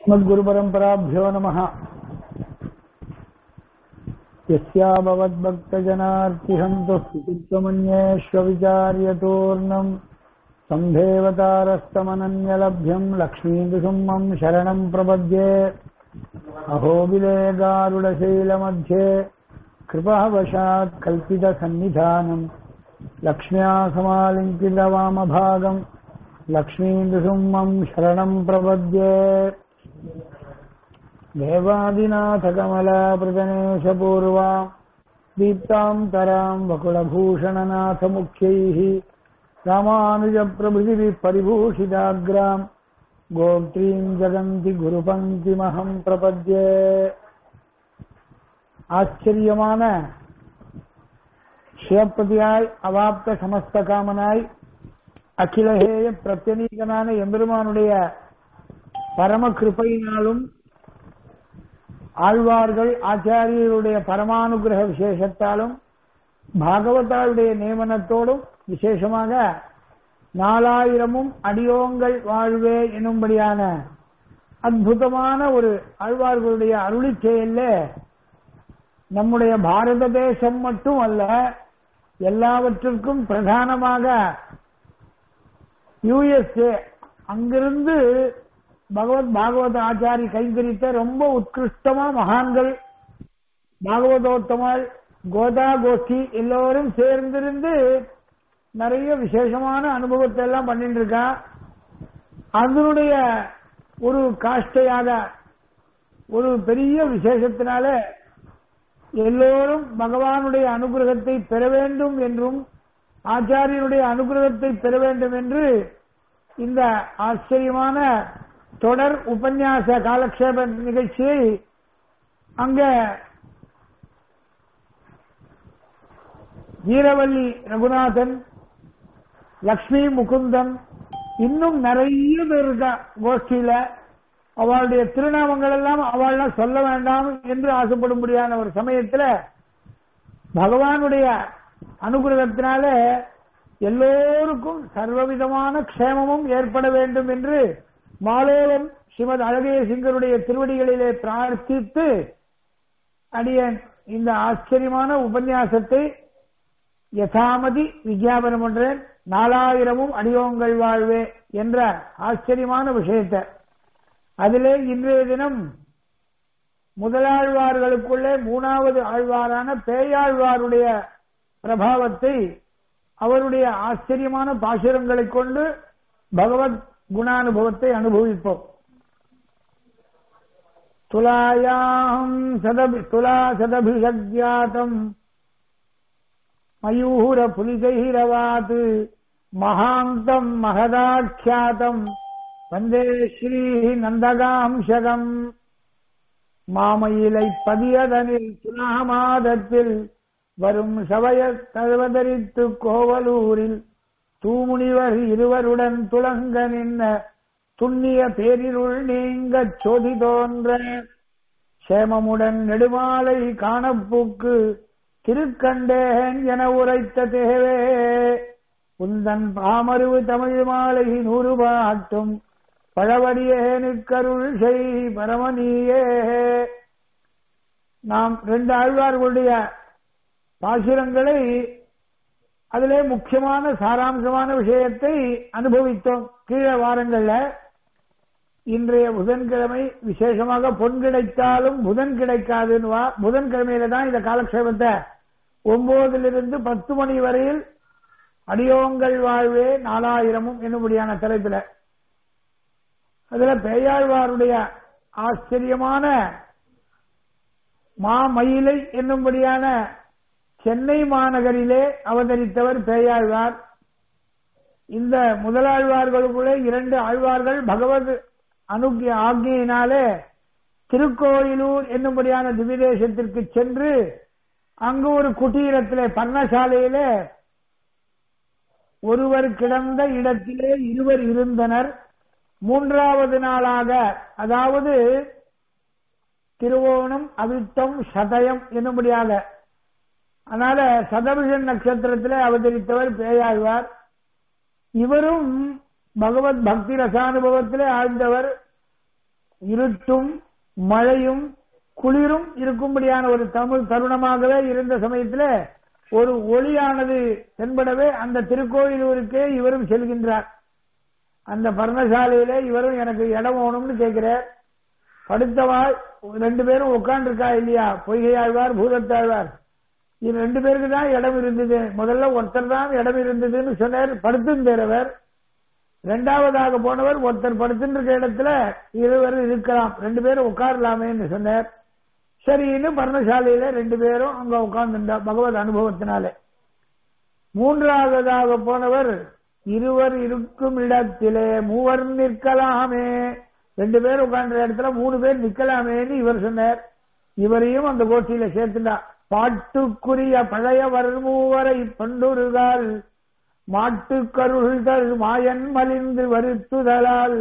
अस्मद्गुरुपरम्पराभ्यो नमः यस्याभवद्भक्तजनार्तिहन्तु स्थितित्वमन्येष्वविचार्यतोर्णम् सम्भेवतारस्तमनन्यलभ्यम् लक्ष्मीन्दुसुम्मम् शरणम् प्रपद्ये अहोबिले गारुडशैलमध्ये कृपवशात् कल्पितसन्निधानम् लक्ष्म्या समालिङ्कितवामभागम् लक्ष्मीन्दुसुम्मम् शरणम् प्रपद्ये देवादिनाथकमलाप्रदनेशपूर्वा दीप्ताम् तराम् वकुलभूषणनाथमुख्यैः रामानुजप्रभृतिभिः परिभूषिताग्राम् गोत्रीम् जगन्ति குருபங்கிமகம் பிரபத்யே ஆச்சரியமான சிவப்பதியாய் அவாப்த சமஸ்த காமனாய் அகிலஹேய பிரத்யநீகனான எம்பெருமானுடைய பரம கிருப்பையினாலும் ஆழ்வார்கள் ஆச்சாரியருடைய பரமானுகிரக விசேஷத்தாலும் பாகவதாவுடைய நியமனத்தோடும் விசேஷமாக நாலாயிரமும் அடியோங்கள் வாழ்வே எனும்படியான அற்புதமான ஒரு ஆழ்வார்களுடைய அருளி செயல்ல நம்முடைய பாரத தேசம் மட்டும் அல்ல எல்லாவற்றிற்கும் பிரதானமாக யுஎஸ்ஏ அங்கிருந்து பகவத் பாகவத ஆச்சாரி கைங்கரித்த ரொம்ப உத்கிருஷ்டமா மகான்கள் பாகவதோத்தமால் கோதா கோஷ்டி எல்லோரும் சேர்ந்திருந்து நிறைய விசேஷமான அனுபவத்தை எல்லாம் பண்ணிட்டு இருக்கா அதனுடைய ஒரு காஷ்டையாக ஒரு பெரிய விசேஷத்தினால எல்லோரும் பகவானுடைய அனுகிரகத்தை பெற வேண்டும் என்றும் ஆச்சாரியனுடைய அனுகிரகத்தை பெற வேண்டும் என்று இந்த ஆச்சரியமான தொடர் உபன்யாச காலக்ஷேப நிகழ்ச்சியை அங்க வீரவல்லி ரகுநாதன் லக்ஷ்மி முகுந்தன் இன்னும் நிறைய பேர் இருக்கா கோஷ்டியில அவளுடைய திருநாமங்கள் எல்லாம் அவள்லாம் சொல்ல வேண்டாம் என்று ஆசைப்படும்படியான ஒரு சமயத்துல பகவானுடைய அனுகிரகத்தினால எல்லோருக்கும் சர்வவிதமான க்ஷேமமும் ஏற்பட வேண்டும் என்று மாலோலம் ஸ்ரீமத் அழகிய சிங்கருடைய திருவடிகளிலே பிரார்த்தித்து அடியன் இந்த ஆச்சரியமான உபன்யாசத்தை யதாமதி விஜயாபனம் பண்றேன் நாலாயிரமும் அடியோங்கள் வாழ்வே என்ற ஆச்சரியமான விஷயத்தை அதிலே இன்றைய தினம் முதலாழ்வார்களுக்குள்ளே மூணாவது ஆழ்வாரான பேயாழ்வாருடைய பிரபாவத்தை அவருடைய ஆச்சரியமான பாசுரங்களை கொண்டு பகவத் குணானுபவத்தை அனுபவிப்போம் துலாயாம் சதபி துலா சதபிஷக்யாத்தம் மயூர புலிகைரவாத் மகாந்தம் மகதாட்சியாதம் வந்தே ஸ்ரீ நந்தகாம்சகம் மாமயிலை பதியதனில் துலாமாதத்தில் வரும் சவய தழுவதரித்து கோவலூரில் தூமுனிவர் இருவருடன் துளங்க நின்ன துண்ணிய பேரிருள் நீங்க சொதி தோன்ற சேமமுடன் நெடுமாலை காணப்பூக்கு திருக்கண்டேன் என உரைத்த தேவே உந்தன் பாமருவு தமிழ் மாலை நூறு பாட்டும் பழவடியேனுக்கருள் செய் பரமணியே நாம் ரெண்டு ஆழ்வார்களுடைய பாசுரங்களை அதிலே முக்கியமான சாராம்சமான விஷயத்தை அனுபவித்தோம் கீழே வாரங்கள்ல இன்றைய புதன்கிழமை விசேஷமாக பொன் கிடைத்தாலும் புதன் கிடைக்காதுன்னு வா புதன்கிழமையில தான் இந்த காலக்ஷேபத்தை ஒன்பதிலிருந்து பத்து மணி வரையில் அடியோங்கள் வாழ்வே நாலாயிரமும் என்னும்படியான தலைப்பில் அதுல பேயாழ்வாருடைய ஆச்சரியமான மாமயிலை என்னும்படியான சென்னை மாநகரிலே அவதரித்தவர் பேயாழ்வார் இந்த முதலாழ்வார்களுக்குள்ளே இரண்டு ஆழ்வார்கள் பகவத் அனுகிய ஆக்ஞையினாலே திருக்கோயிலூர் என்னும்படியான திவிதேசத்திற்கு சென்று அங்கு ஒரு குட்டீரத்திலே பர்ணசாலையிலே ஒருவர் கிடந்த இடத்திலே இருவர் இருந்தனர் மூன்றாவது நாளாக அதாவது திருவோணம் அவிட்டம் சதயம் என்னும்படியாக அதனால சதபிஷன் நட்சத்திரத்திலே அவதரித்தவர் பேயாழ்வார் இவரும் பகவத் பக்தி ரசானுபவத்திலே ஆழ்ந்தவர் இருட்டும் மழையும் குளிரும் இருக்கும்படியான ஒரு தமிழ் தருணமாகவே இருந்த சமயத்துல ஒரு ஒளியானது தென்படவே அந்த திருக்கோயிலூருக்கே இவரும் செல்கின்றார் அந்த பர்ணசாலையில இவரும் எனக்கு இடம் வேணும்னு கேட்கிறார் படுத்தவாள் ரெண்டு பேரும் உட்கார்ந்துருக்கா இல்லையா பொய்கையாழ்வார் பூதத்தாழ்வார் இது ரெண்டு பேருக்கு தான் இடம் இருந்தது முதல்ல ஒருத்தர் தான் இடம் இருந்ததுன்னு சொன்னார் படுத்துந்தேரவர் இரண்டாவதாக போனவர் ஒருத்தர் படுத்துருக்க இடத்துல இருவர் இருக்கலாம் ரெண்டு பேரும் உட்காரலாமேன்னு சொன்னார் சரின்னு பர்ணசாலையில ரெண்டு பேரும் அங்க உட்கார்ந்துட்டா பகவத் அனுபவத்தினால மூன்றாவதாக போனவர் இருவர் இருக்கும் இடத்திலே மூவர் நிற்கலாமே ரெண்டு பேர் உட்கார்ந்த இடத்துல மூணு பேர் நிக்கலாமேன்னு இவர் சொன்னார் இவரையும் அந்த கோஷ்டியில சேர்த்துட்டா பாட்டுக்குரிய பழையவர் மூவரை பண்டுருகால் மாட்டுக்கருள்கள் மாயன் மலிந்து வருத்துதலால்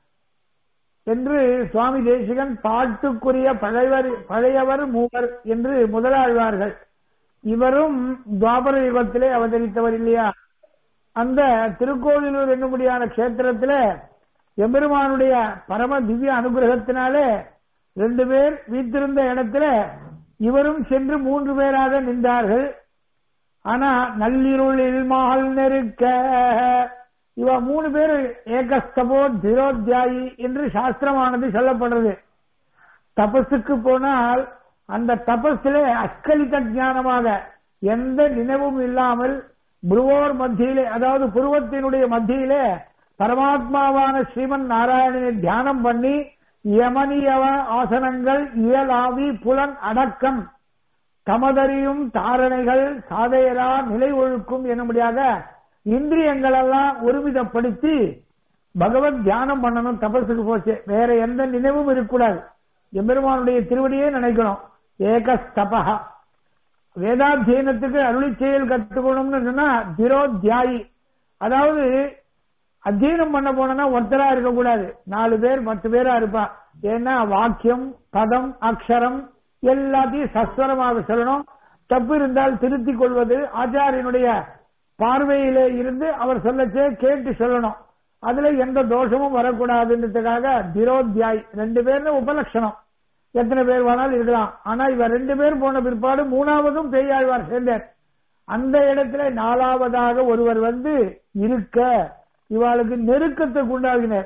என்று சுவாமி தேசிகன் பாட்டுக்குரிய பழையவர் பழையவர் மூவர் என்று முதலாழ்வார்கள் இவரும் துவாபர யுகத்திலே அவதரித்தவர் இல்லையா அந்த திருக்கோவிலூர் என்னும்படியான கஷேத்திரத்தில எம்பெருமானுடைய பரம திவ்ய அனுகிரகத்தினாலே ரெண்டு பேர் வீத்திருந்த இடத்துல இவரும் சென்று மூன்று பேராக நின்றார்கள் ஆனா நள்ளிருளில் மால் நெருக்க இவ மூணு பேர் ஏகஸ்தபோ திரோத்யாயி என்று சாஸ்திரமானது சொல்லப்படுறது தபஸுக்கு போனால் அந்த தபஸிலே அஸ்கலித ஞானமாக எந்த நினைவும் இல்லாமல் புருவோர் மத்தியிலே அதாவது புருவத்தினுடைய மத்தியிலே பரமாத்மாவான ஸ்ரீமன் நாராயணனை தியானம் பண்ணி யமனியவ ஆசனங்கள் இயலாவி புலன் அடக்கம் தமதறியும் தாரணைகள் சாதையரா நிலை ஒழுக்கும் என்னும்படியாக இந்திரியங்கள் எல்லாம் ஒருமிதப்படுத்தி பகவத் தியானம் பண்ணணும் தபஸுக்கு போச்சு வேற எந்த நினைவும் இருக்கக்கூடாது எம்பெருமானுடைய திருவடியே நினைக்கணும் ஏகஸ்தபா வேதாத்தியனத்துக்கு அருளி செயல் கத்துக்கணும்னு சொன்னா திரோத்யாயி அதாவது அத்தியனம் பண்ண போனா ஒருத்தரா இருக்கக்கூடாது நாலு பேர் பத்து பேரா இருப்பா ஏன்னா வாக்கியம் பதம் அக்ஷரம் எல்லாத்தையும் சஸ்வரமாக சொல்லணும் தப்பு இருந்தால் திருத்திக் கொள்வது ஆச்சாரியனுடைய பார்வையிலே இருந்து அவர் சொல்லச்சே கேட்டு சொல்லணும் அதுல எந்த தோஷமும் வரக்கூடாதுன்றதுக்காக திரோத்யாய் ரெண்டு பேர்னு உபலட்சணம் எத்தனை பேர் வேணாலும் இருக்கலாம் ஆனா இவர் ரெண்டு பேர் போன பிற்பாடு மூணாவதும் பெய்யாழ்வார் சேர்ந்தார் அந்த இடத்துல நாலாவதாக ஒருவர் வந்து இருக்க இவாளுக்கு நெருக்கத்தை உண்டாகினர்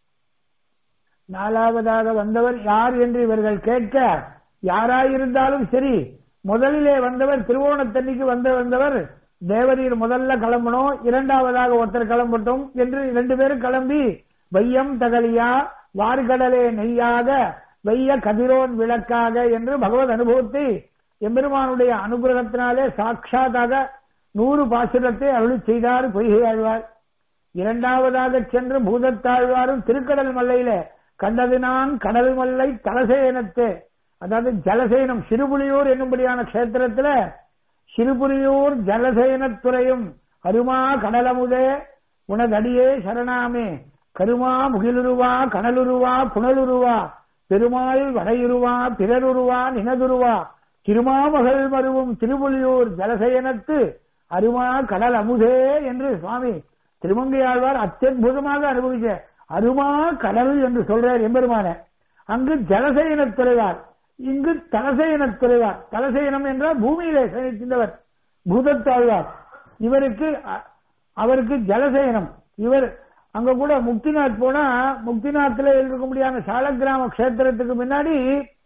நாலாவதாக வந்தவர் யார் என்று இவர்கள் கேட்க யாராயிருந்தாலும் சரி முதலிலே வந்தவர் திருவோணத்தன்னைக்கு வந்த வந்தவர் தேவரீர் முதல்ல கிளம்பணும் இரண்டாவதாக ஒருத்தர் கிளம்பட்டும் என்று ரெண்டு பேரும் கிளம்பி வையம் தகலியா வார்கடலே நெய்யாக வெய்ய கதிரோன் விளக்காக என்று பகவத் அனுபவத்தை எம்பெருமானுடைய அனுகிரகத்தினாலே சாட்சாத்தாக நூறு பாசுரத்தை அருளி செய்தார் பொய்கை ஆழ்வார் இரண்டாவதாக சென்று பூதத்தாழ்வாரும் திருக்கடல் மல்லையில கண்டது நான் கடல் மல்லை தலசேனத்து அதாவது ஜலசேனம் சிறுபுலியூர் என்னும்படியான கஷேத்திரத்துல சிறுபுலியூர் ஜலசேனத்துறையும் அருமா கடலமுதே உனதடியே சரணாமே கருமா முகிலுருவா கனலுருவா புனலுருவா பெருமாள் வடையுருவா பிறருருவா நினதுருவா திருமாமகள் மருவும் திருப்புலியூர் ஜலசயனத்து அருமா கடல் அமுதே என்று சுவாமி திருமங்கையாழ்வார் அத்தியுதமாக அனுபவிச்ச அருமா கடல் என்று சொல்றார் எம்பெருமான அங்கு ஜலசயனத் துறைவார் இங்கு தலசயனத் துறைவார் தலசயனம் என்றால் பூமியிலே சயனிக்கின்றவர் பூதத்தாழ்வார் இவருக்கு அ- அவருக்கு ஜலசயனம் இவர் அங்க கூட முக்திநாத் போனா முக்திநாத்ல இருக்க முடியாத சாலக்கிராம கஷேத்திரத்துக்கு முன்னாடி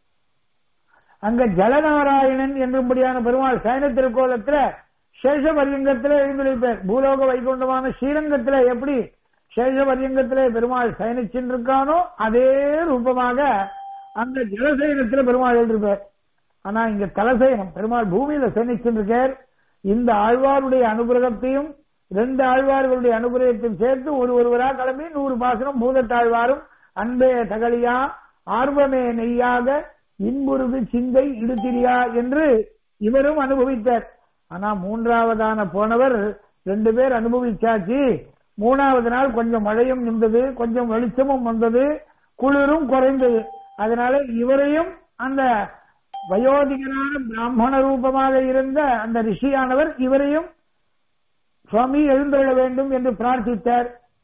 அங்க ஜலநாராயணன் என்றும்படியான பெருமாள் சயன திருக்கோலத்துல சேஷபரியங்கத்துல எழுந்திருப்பார் பூலோக வைகுண்டமான ஸ்ரீரங்கத்துல எப்படி சேஷபரியங்கத்துல பெருமாள் சயனிச்சிருக்கானோ அதே ரூபமாக அந்த ஜலசயனத்துல பெருமாள் எழுந்திருப்பார் ஆனா இங்க தலசயனம் பெருமாள் பூமியில சயனிச்சிருக்கார் இந்த ஆழ்வாருடைய அனுகிரகத்தையும் ரெண்டு ஆழ்வார்களுடைய அனுகிரகத்தையும் சேர்த்து ஒரு ஒருவரா கிளம்பி நூறு பாசனம் பூதத்தாழ்வாரும் அன்பே தகலியா ஆர்வமே நெய்யாக இன்புருகு சிந்தை இடுத்திரியா என்று இவரும் அனுபவித்தார் ஆனா மூன்றாவதான போனவர் ரெண்டு பேர் அனுபவிச்சாச்சு மூணாவது நாள் கொஞ்சம் மழையும் நின்றது கொஞ்சம் வெளிச்சமும் வந்தது குளிரும் குறைந்தது அதனால இவரையும் அந்த வயோதிகரான பிராமண ரூபமாக இருந்த அந்த ரிஷியானவர் இவரையும் சுவாமி எழுந்தருள வேண்டும் என்று பிரார்த்தித்தார்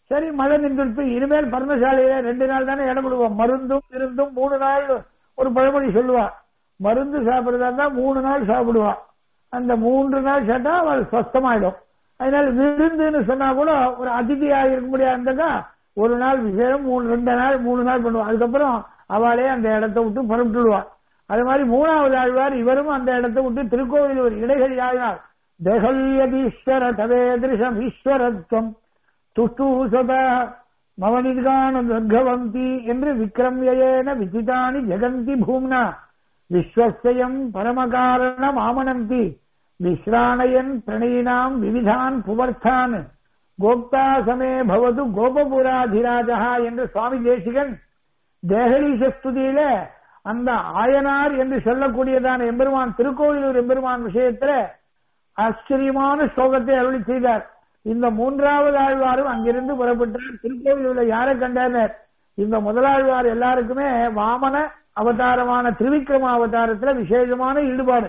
சரி மழை நின்றுட்டு இனிமேல் பர்ணசாலையில ரெண்டு நாள் தானே இடம் கொடுவோம் மருந்தும் இருந்தும் மூணு நாள் ஒரு பழமொழி சொல்லுவா மருந்து சாப்பிடுறதா இருந்தா மூணு நாள் சாப்பிடுவா அந்த மூன்று நாள் சாப்பிட்டா அவள் சொஸ்தமாயிடும் அதனால விருந்துன்னு சொன்னா கூட ஒரு அதிதியா இருக்க முடியாதுக்கா ஒரு நாள் விசேஷம் மூணு ரெண்டு நாள் மூணு நாள் பண்ணுவா அதுக்கப்புறம் அவளே அந்த இடத்தை விட்டு புறப்பட்டுடுவா அது மாதிரி மூணாவது ஆழ்வார் இவரும் அந்த இடத்தை விட்டு திருக்கோவில் ஒரு இடைகள் ஆகினார் தேகல்யதீஸ்வர தவேதிருஷம் ஈஸ்வரத்வம் துஷ்டூசத மவனிகான துர்கவந்தி என்று விக்ரம்யேன விசிதானி ஜெகந்தி பூம்னா விஸ்வஸ்யம் பரமகாரணம் ஆமனந்தி விஸ்ராணயன் பிரணயினாம் விவிதான் புவர்த்தான் கோப்தா சமே பவது கோபபுராதிராஜா என்று சுவாமி தேசிகன் தேகலீச ஸ்துதியில அந்த ஆயனார் என்று சொல்லக்கூடியதான எம்பெருமான் திருக்கோவிலூர் எம்பெருமான் விஷயத்துல ஆச்சரியமான ஸ்லோகத்தை அருளி செய்தார் இந்த மூன்றாவது ஆழ்வாரும் அங்கிருந்து புறப்பட்டார் திருக்கோவிலூர்ல யாரை கண்டனர் இந்த முதலாழ்வார் எல்லாருக்குமே வாமன அவதாரமான திருவிக்ரம அவதாரத்துல விசேஷமான ஈடுபாடு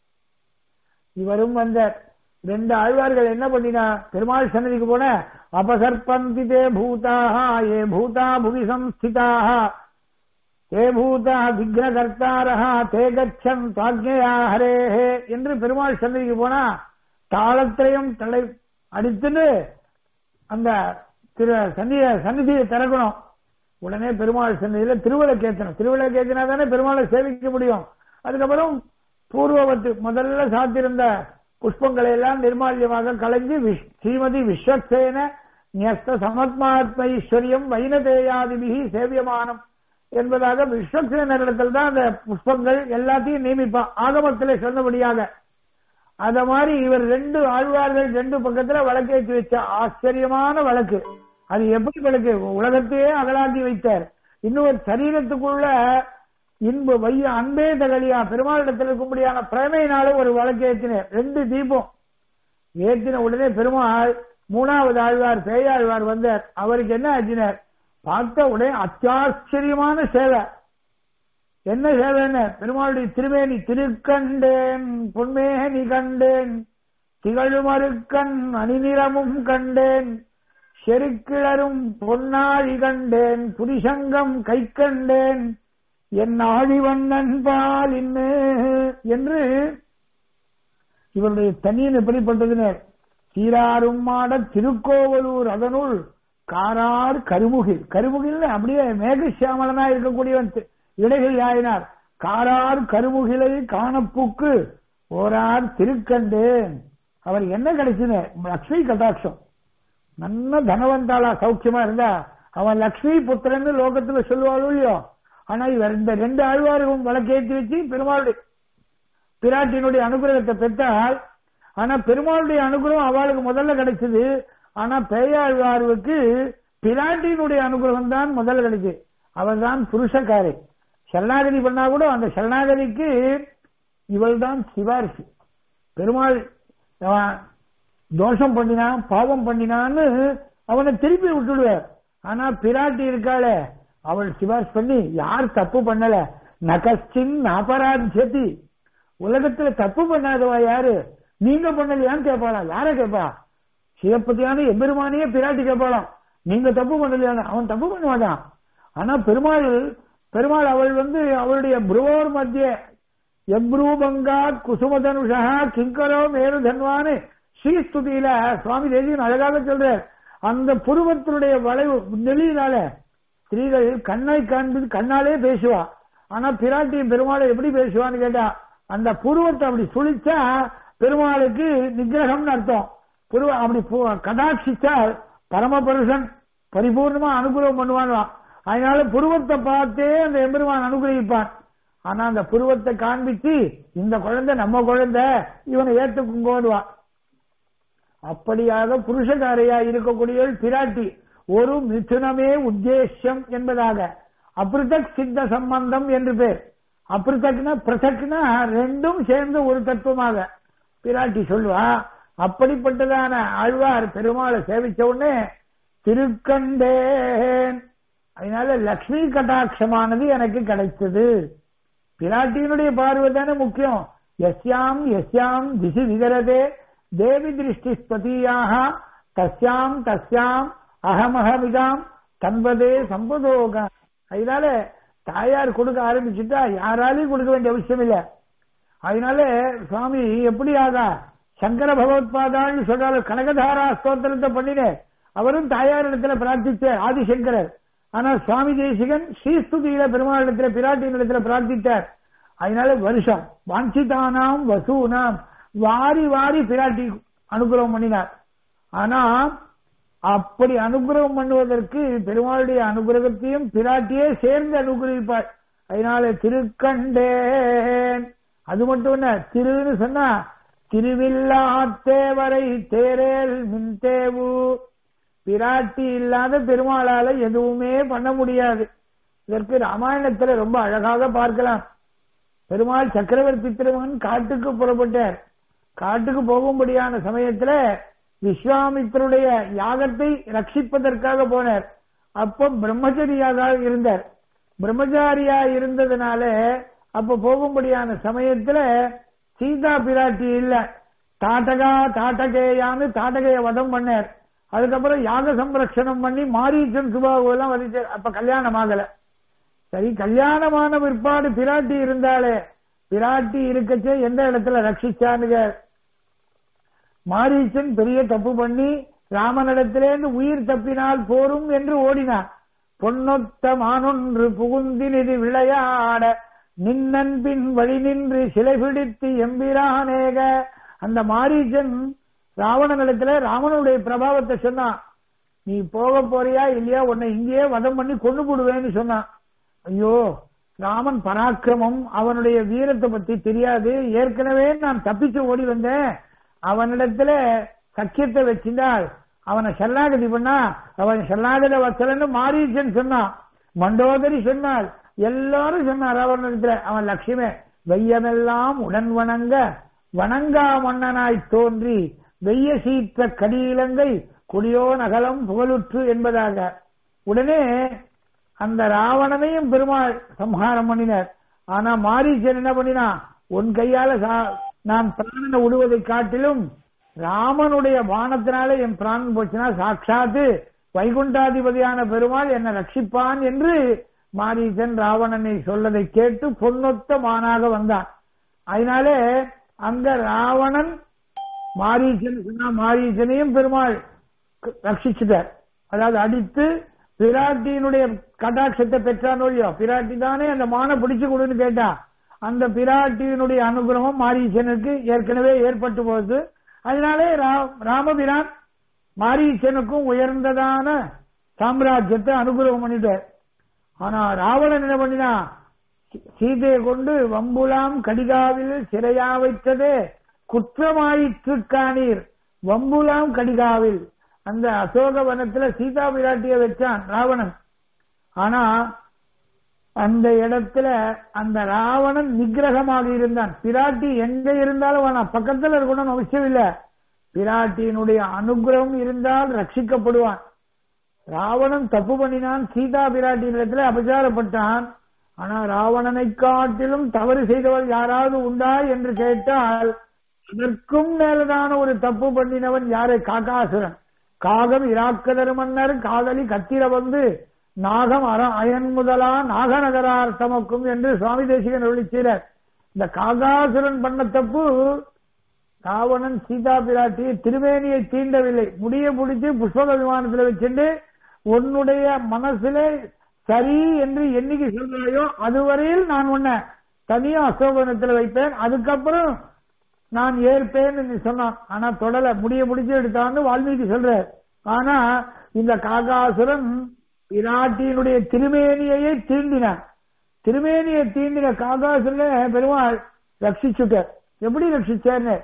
இவரும் வந்தார் ரெண்டு ஆழ்வார்கள் என்ன பண்ணினா பெருமாள் சன்னதிக்கு போன அபசர்பந்தி தே பூதாக ஏ பூதா புவி சம்ஸ்திதாக தே பூதா விக்னகர்த்தாரா தே கச்சன் தாக்ஞயா ஹரேஹே என்று பெருமாள் சன்னதிக்கு போனா தாளத்திரையும் தலை அடித்துட்டு அந்த திரு சன்னிய சந்நிதியை திறக்கணும் உடனே பெருமாள் சன்னதியில திருவிளக்கேற்றணும் திருவிளக்கேற்றினா தானே பெருமாளை சேவிக்க முடியும் அதுக்கப்புறம் பூர்வவத்து முதல்ல சாத்திருந்த புஷ்பங்களை எல்லாம் நிர்மால்யமாக கலைஞ்சு விஷ்- ஸ்ரீமதி விஸ்வக்சேன நியஸ்த சமத்மாத்ம ஐஸ்வர்யம் வைனதேயாதிபிகி சேவியமானம் என்பதாக விஸ்வக்சேனரிடத்தில் தான் அந்த புஷ்பங்கள் எல்லாத்தையும் நியமிப்பான் ஆகமத்திலே சொன்னபடியாக அத மாதிரி இவர் ரெண்டு ஆழ்வார்கள் ரெண்டு பக்கத்துல வழக்கேற்றி வச்ச ஆச்சரியமான வழக்கு அது எப்படி வழக்கு உலகத்தையே அகலாக்கி வைத்தார் இன்னொரு சரீரத்துக்குள்ள இன்பு வைய அன்பே தகலியா பெருமாளிடத்தில் இருக்கும்படியான பிரமையினால ஒரு வழக்கு ஏற்றினார் ரெண்டு தீபம் ஏற்றின உடனே பெருமாள் மூணாவது ஆழ்வார் பேயாழ்வார் வந்தார் அவருக்கு என்ன ஆச்சினார் பார்த்த உடனே அத்தியாச்சரியமான சேவை என்ன சேவைன்னு பெருமாளுடைய திருமேனி திருக்கண்டேன் பொன்மேனி கண்டேன் திகழுமருக்கண் அணிநிறமும் கண்டேன் செருக்கிளரும் பொன்னாழி கண்டேன் புரிசங்கம் கை கண்டேன் என் ஆழிவண்ணன் பால் இன்னு என்று இவருடைய தனியன் எப்படிப்பட்டதுன்னு சீராரும் மாட திருக்கோவலூர் அதனுள் காரார் கருமுகில் கருமுகில் அப்படியே மேகசியாமலனா இருக்கக்கூடியவன் தி- இடைகள் ஆயினார் காரார் கருமுகிலை காணப்புக்கு ஓரார் திருக்கண்டேன் அவர் என்ன கிடைச்சது லக்ஷ்மி கட்டாட்சம் நல்ல தனவந்தாளா சௌக்கியமா இருந்தா அவன் லக்ஷ்மி புத்திரன்னு லோகத்துல சொல்லுவாளோ இல்லையோ ஆனா இவர் இந்த ரெண்டு ஆழ்வாரும் வழக்கேற்றி வச்சு பெருமாளுடைய பிராட்டியினுடைய அனுகிரகத்தை பெற்றால் ஆனா பெருமாளுடைய அனுகிரகம் அவளுக்கு முதல்ல கிடைச்சது ஆனா பேயாழ்வார்வுக்கு பிராட்டியினுடைய அனுகிரகம் தான் முதல்ல கிடைச்சது அவள் தான் புருஷக்காரை சரணாகதி பண்ணா கூட அந்த சரணாகதிக்கு இவள் தான் சிபாரிசு பெருமாள் அவன் தோஷம் பண்ணினான் பாவம் பண்ணினான்னு அவனை திருப்பி விட்டுடுவார் ஆனா பிராட்டி இருக்காளே அவள் சிபாரிசு பண்ணி யார் தப்பு பண்ணல நகஸ்டின் அபராஜதி உலகத்துல தப்பு பண்ணாதவா யாரு நீங்க பண்ணலையான்னு கேட்பாளா யார கேட்பா சிவப்பதியான எம்பெருமானையே பிராட்டி கேட்பாளாம் நீங்க தப்பு பண்ணலையான அவன் தப்பு பண்ண மாட்டான் ஆனா பெருமாள் பெருமாள் அவள் வந்து அவளுடைய புருவோர் மத்திய எப்ரூபங்கா குசுமதனுஷா கிங்கரோ மேரு தன்வானு ஸ்ரீஸ்துதியில சுவாமி தேசியன் அழகாக சொல்றார் அந்த புருவத்தினுடைய வளைவு நெளியினால ஸ்திரீகள் கண்ணை காண்பது கண்ணாலே பேசுவா ஆனா பிராட்டியும் பெருமாளை எப்படி பேசுவான்னு கேட்டா அந்த புருவத்தை அப்படி சுழிச்சா பெருமாளுக்கு நிகிரகம்னு அர்த்தம் புருவ அப்படி பு- கடாட்சிச்சால் பரமபுருஷன் பரிபூர்ணமா அனுகிரகம் பண்ணுவான் அதனால புருவத்தை பார்த்தே அந்த எம்பெருமான் அனுகிரகிப்பான் ஆனா அந்த புருவத்தை காண்பிச்சு இந்த குழந்தை நம்ம குழந்தை இவனை ஏத்துக்குங்கோடுவான் அப்படியாக புருஷகாரையா இருக்கக்கூடியவள் பிராட்டி ஒரு மிதுனமே உத்தேசம் என்பதாக அப்ரிதக் சித்த சம்பந்தம் என்று பேர் அப்ரிதக்னா பிரசக்னா ரெண்டும் சேர்ந்து ஒரு தத்துவமாக பிராட்டி சொல்லுவா அப்படிப்பட்டதான ஆழ்வார் பெருமாளை சேவிச்ச உடனே திருக்கண்டேன் அதனால லக்ஷ்மி கட்டாட்சமானது எனக்கு கிடைத்தது பிராட்டியினுடைய பார்வை தானே முக்கியம் எஸ்யாம் எஸ்யாம் திசி விகரதே தேவி திருஷ்டி ஸ்பதியாக தஸ்யாம் தஸ்யாம் அகமகமிதாம் தன்பதே சம்பதோக அதனால தாயார் கொடுக்க ஆரம்பிச்சுட்டா யாராலையும் கொடுக்க வேண்டிய அவசியம் இல்லை அதனால சுவாமி எப்படி ஆகா சங்கர பகவத்பாதான்னு சொல்றாரு கனகதாரா ஸ்தோத்திரத்தை பண்ணினேன் அவரும் தாயார் இடத்துல பிரார்த்திச்ச ஆதிசங்கரர் ஆனா சுவாமி தேசிகன் ஸ்ரீஸ்துதியில பெருமாள் இடத்துல பிராட்டியின் இடத்துல பிரார்த்தித்தார் அதனால வருஷம் வாஞ்சிதானாம் வசூனாம் வாரி வாரி பிராட்டி அனுகிரகம் பண்ணினார் ஆனா அப்படி அனுகிரகம் பண்ணுவதற்கு பெருமாளுடைய அனுகிரகத்தையும் பிராட்டியே சேர்ந்து அனுகிரகிப்பார் அதனால திருக்கண்டேன் அது மட்டும் என்ன திருன்னு சொன்னா திருவில்லா தேவரை தேரேல் மின்தேவு பிராட்டி இல்லாத பெருமாளால எதுவுமே பண்ண முடியாது இதற்கு ராமாயணத்துல ரொம்ப அழகாக பார்க்கலாம் பெருமாள் சக்கரவர்த்தி திருமகன் காட்டுக்கு புறப்பட்டார் காட்டுக்கு போகும்படியான சமயத்துல விஸ்வாமித்தருடைய யாகத்தை ரட்சிப்பதற்காக போனார் அப்ப பிரம்மச்சரியாக இருந்தார் பிரம்மச்சாரியா இருந்ததுனால அப்ப போகும்படியான சமயத்துல சீதா பிராட்டி இல்ல தாட்டகா தாட்டகேயான்னு தாட்டகைய வதம் பண்ணார் அதுக்கப்புறம் யாக சம்ரட்சணம் பண்ணி மாரீச்சன் சுபாவு எல்லாம் வதிச்சார் அப்ப கல்யாணம் ஆகல சரி கல்யாணமான பிற்பாடு பிராட்டி இருந்தாலே பிராட்டி இருக்கச்சே எந்த இடத்துல ரட்சிச்சானுங்க மாரீச்சன் பெரிய தப்பு பண்ணி ராமனிடத்திலேருந்து உயிர் தப்பினால் போரும் என்று ஓடினான் பொன்னொத்த மானொன்று புகுந்தினிது விளையாட நின்னன் பின் வழி நின்று சிலை பிடித்து எம்பிரானேக அந்த மாரீச்சன் ராவணனிடத்துல ராவணனுடைய பிரபாவத்தை சொன்னான் நீ போக போறியா இல்லையா உன்னை இங்கேயே வதம் பண்ணி கொண்டு போடுவேன்னு சொன்னான் ஐயோ ராமன் பராக்கிரமம் அவனுடைய வீரத்தை பத்தி தெரியாது ஏற்கனவே நான் தப்பிச்சு ஓடி வந்தேன் அவனிடத்துல சக்கியத்தை வச்சிருந்தால் அவனை சரணாகதி பண்ணா அவன் சரணாகத வச்சலன்னு மாரீச்சன் சொன்னான் மண்டோதரி சொன்னாள் எல்லாரும் சொன்னார் அவனிடத்துல அவன் லட்சுமே வெய்யமெல்லாம் உடன் வணங்க வணங்கா மன்னனாய் தோன்றி வெய்ய சீற்ற கடியிலங்கை கொடியோ நகலம் புகழுற்று என்பதாக உடனே அந்த ராவணனையும் பெருமாள் சம்ஹாரம் பண்ணினார் ஆனா மாரீச்சன் என்ன பண்ணினா உன் கையால சா- நான் பிராணனை விடுவதை காட்டிலும் ராமனுடைய பானத்தினால என் பிராணன் போச்சுன்னா சாட்சாத்து வைகுண்டாதிபதியான பெருமாள் என்னை ரட்சிப்பான் என்று மாரீசன் ராவணனை சொல்லதை கேட்டு பொன்னொத்த மானாக வந்தான் அதனாலே அங்க ராவணன் மாரீசன் சொன்னா மாரீசனையும் பெருமாள் ரட்சிச்சுட்டார் அதாவது அடித்து பிராட்டியினுடைய கடாட்சத்தை பெற்றான் இல்லையோ பிராட்டி தானே அந்த மானை பிடிச்சு கொடுன்னு கேட்டா அந்த பிராட்டியினுடைய அனுகிரகம் மாரீசனுக்கு ஏற்கனவே ஏற்பட்டு போகுது அதனாலே ரா- ராமபிரான் மாரீசனுக்கும் உயர்ந்ததான சாம்ராஜ்யத்தை அனுகிரகம் பண்ணிட்டார் ஆனா ராவணன் என்ன பண்ணினா சீ- சீதையை கொண்டு வம்புலாம் கடிகாவில் சிறையா வைத்ததே குற்றமாயிற்று காணீர் வம்புலாம் கடிகாவில் அந்த அசோக வனத்துல சீதா பிராட்டிய வச்சான் ராவணன் ஆனா அந்த இடத்துல அந்த ராவணன் நிகிரகமாக இருந்தான் பிராட்டி எங்க இருந்தாலும் வேணாம் பக்கத்துல இருக்கணும்னு அவசியம் இல்ல பிராட்டியினுடைய அனுகிரகம் இருந்தால் ரட்சிக்கப்படுவான் ராவணன் தப்பு பண்ணினான் சீதா பிராட்டியின் இடத்துல அபச்சாரப்பட்டான் ஆனா ராவணனை காட்டிலும் தவறு செய்தவள் யாராவது உண்டா என்று கேட்டால் இதற்கும் மேலதான ஒரு தப்பு பண்ணினவன் யாரு காகாசுரன் காகம் இராக்கதர் மன்னர் காதலி கத்திர வந்து நாகம் அற அயன் முதலா நாகநகரார் தமக்கும் என்று சுவாமி தேசிகன் ஒழிச்சீரர் இந்த காகாசுரன் பண்ண தப்பு ராவணன் சீதா பிராட்டியை திருவேணியை தீண்டவில்லை முடிய பிடிச்சு புஷ்பக விமானத்தில் வச்சுட்டு உன்னுடைய மனசுல சரி என்று என்னைக்கு சொல்றாயோ அதுவரையில் நான் உன்னை தனியா அசோகனத்தில் வைப்பேன் அதுக்கப்புறம் நான் ஏற்பேன் என்று சொன்னான் ஆனா தொடல முடிய முடிச்சு எடுத்தான்னு வால்மீகி சொல்ற ஆனா இந்த காகாசுரன் பிராட்டியினுடைய திருமேனியையே தீண்டினான் திருமேனியை தீண்டின காகாசுரனை பெருமாள் ரட்சிச்சுட்டார் எப்படி ரட்சிச்சார்னு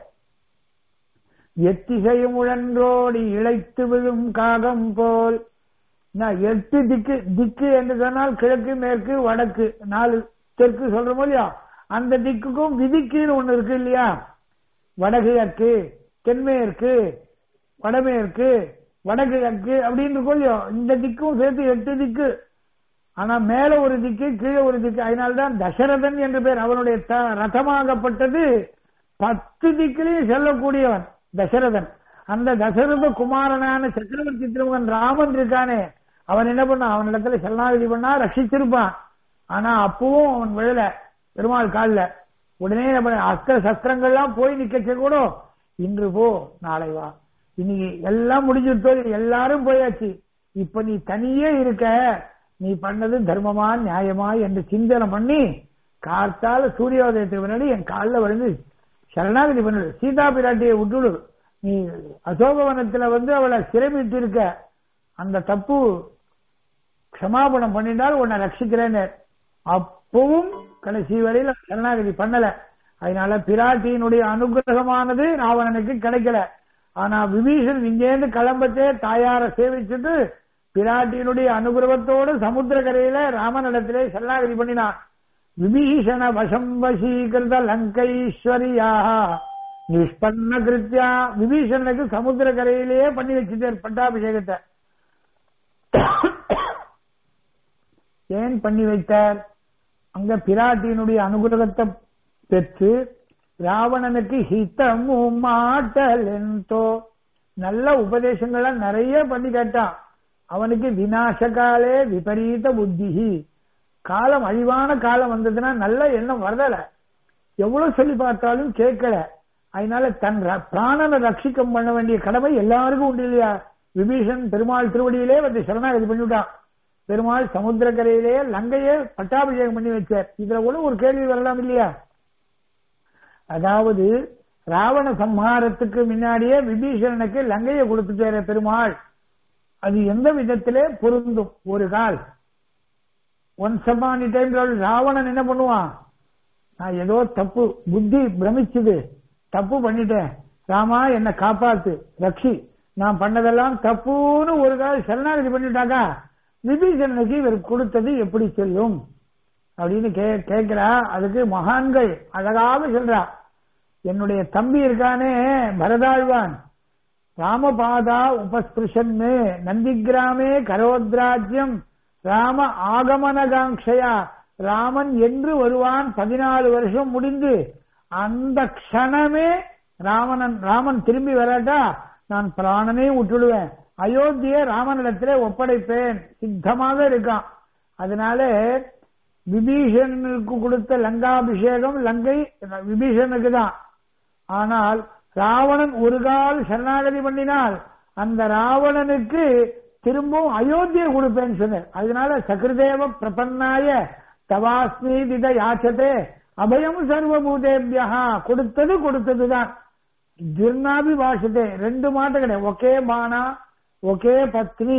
எத்திசையும் உழன்றோடி இழைத்து விழும் காகம் போல் நான் எட்டு திக்கு திக்கு என்று சொன்னால் கிழக்கு மேற்கு வடக்கு நாலு தெற்கு சொல்றோம் இல்லையா அந்த திக்குக்கும் விதிக்குன்னு ஒண்ணு இருக்கு இல்லையா வடகிழக்கு தென்மேற்கு வடமேற்கு வடகிழக்கு அப்படின்னு இருக்கும் இல்லையோ இந்த திக்கும் சேர்த்து எட்டு திக்கு ஆனா மேல ஒரு திக்கு கீழே ஒரு திக்கு அதனால்தான் தசரதன் என்று பேர் அவனுடைய த- ரதமாகப்பட்டது பத்து திக்கிலையும் செல்லக்கூடியவன் தசரதன் அந்த தசரத குமாரனான சக்கரவர்த்தி திருமகன் ராமன் இருக்கானே அவன் என்ன பண்ணான் அவனிடத்துல சரணாகதி பண்ணா ரட்சிச்சிருப்பான் ஆனா அப்பவும் அவன் விழல பெருமாள் கால்ல உடனே நம்ம அஸ்திர சஸ்திரங்கள்லாம் போய் நிக்க கூட இன்று போ நாளை வா இன்னைக்கு எல்லாம் முடிஞ்சுட்டு எல்லாரும் போயாச்சு இப்ப நீ தனியே இருக்க நீ பண்ணது தர்மமா நியாயமா என்று சிந்தனை பண்ணி கார்த்தால சூரியோதயத்துக்கு முன்னாடி என் காலில் விழுந்து சரணாகதி பண்ணு சீதா பிராட்டியை விட்டுடு நீ அசோகவனத்துல வந்து அவளை சிறைமிட்டு இருக்க அந்த தப்பு க்ஷமாபணம் பண்ணிட்டால் உன்னை ரட்சிக்கிறேன்னு அப்பவும் கடைசி வரையில சரணாகதி பண்ணல அதனால பிராட்டியினுடைய அனுகிரகமானது ராவணனுக்கு கிடைக்கல ஆனா விபீஷன் இங்கேருந்து கிளம்பத்தே தாயார சேவிச்சுட்டு பிராட்டியினுடைய அனுகிரகத்தோடு சமுத்திரக்கரையில ராமனிடத்திலே சரணாகதி பண்ணினான் விபீஷண வசம் வசீகிருத லங்கைஸ்வரியா நிஷ்பன்ன கிருத்தியா விபீஷணனுக்கு சமுத்திரக்கரையிலேயே பண்ணி வச்சுட்டார் பட்டாபிஷேகத்தை ஏன் பண்ணி வைத்தார் அங்க பிராட்டியினுடைய அனுகிரகத்தை பெற்று ராவணனுக்கு ஹிதமும் மாட்டல் என்றோ நல்ல உபதேசங்கள்லாம் நிறைய பண்ணி கேட்டான் அவனுக்கு விநாசகாலே விபரீத புத்தி காலம் அழிவான காலம் வந்ததுன்னா நல்ல எண்ணம் வரல எவ்வளவு சொல்லி பார்த்தாலும் கேட்கல அதனால தன் ர- பிராணனை ரட்சிக்கம் பண்ண வேண்டிய கடமை எல்லாருக்கும் உண்டு இல்லையா விபீஷன் பெருமாள் திருவடியிலே வந்து சரணாகதி பண்ணிவிட்டான் பெருமாள் சமுத்திரக்கரையிலே லங்கையே பட்டாபிஷேகம் பண்ணி வச்சார் இதுல கூட ஒரு கேள்வி வரலாம் இல்லையா அதாவது ராவண சம்ஹாரத்துக்கு முன்னாடியே விபீஷணனுக்கு லங்கையை கொடுத்துட்டாரு பெருமாள் அது எந்த விதத்திலே பொருந்தும் ஒரு கால் ஒன்ஸ் அப்பான் டைம் ராவணன் என்ன பண்ணுவான் நான் ஏதோ தப்பு புத்தி பிரமிச்சுது தப்பு பண்ணிட்டேன் ராமா என்னை காப்பாத்து ரக்ஷி நான் பண்ணதெல்லாம் தப்புன்னு ஒரு கால் சரணாகதி பண்ணிட்டாக்கா விபீஷணனுக்கு இவர் கொடுத்தது எப்படி செல்லும் அப்படின்னு கே கேட்கிறா அதுக்கு மகான்கள் அழகாக சொல்றா என்னுடைய தம்பி இருக்கானே பரதாழ்வான் ராமபாதா உபஸ்பிருஷன்னு நந்திகிராமே கரோத்ராஜ்யம் ராம ஆகமனகாங்கையா ராமன் என்று வருவான் பதினாலு வருஷம் முடிந்து அந்த க்ஷணமே ராமனன் ராமன் திரும்பி வராட்டா நான் பிராணனே விட்டுடுவேன் அயோத்தியை ராமனிடத்திலே ஒப்படைப்பேன் சித்தமாக இருக்கான் அதனால விபீஷணனுக்கு கொடுத்த லங்காபிஷேகம் லங்கை விபீஷணனுக்கு தான் ஆனால் ராவணன் ஒரு கால் சரணாகதி பண்ணினால் அந்த ராவணனுக்கு திரும்பவும் அயோத்தியை கொடுப்பேன்னு சொன்னார் அதனால சகிருதேவ பிரபன்னாய தவாஸ்மி வித யாச்சதே அபயம் சர்வபூதேபியா கொடுத்தது கொடுத்ததுதான் ஜிர்ணாபி பாஷதே ரெண்டு మాట கிடையாது ஒகே பானா ఒకే పత్ని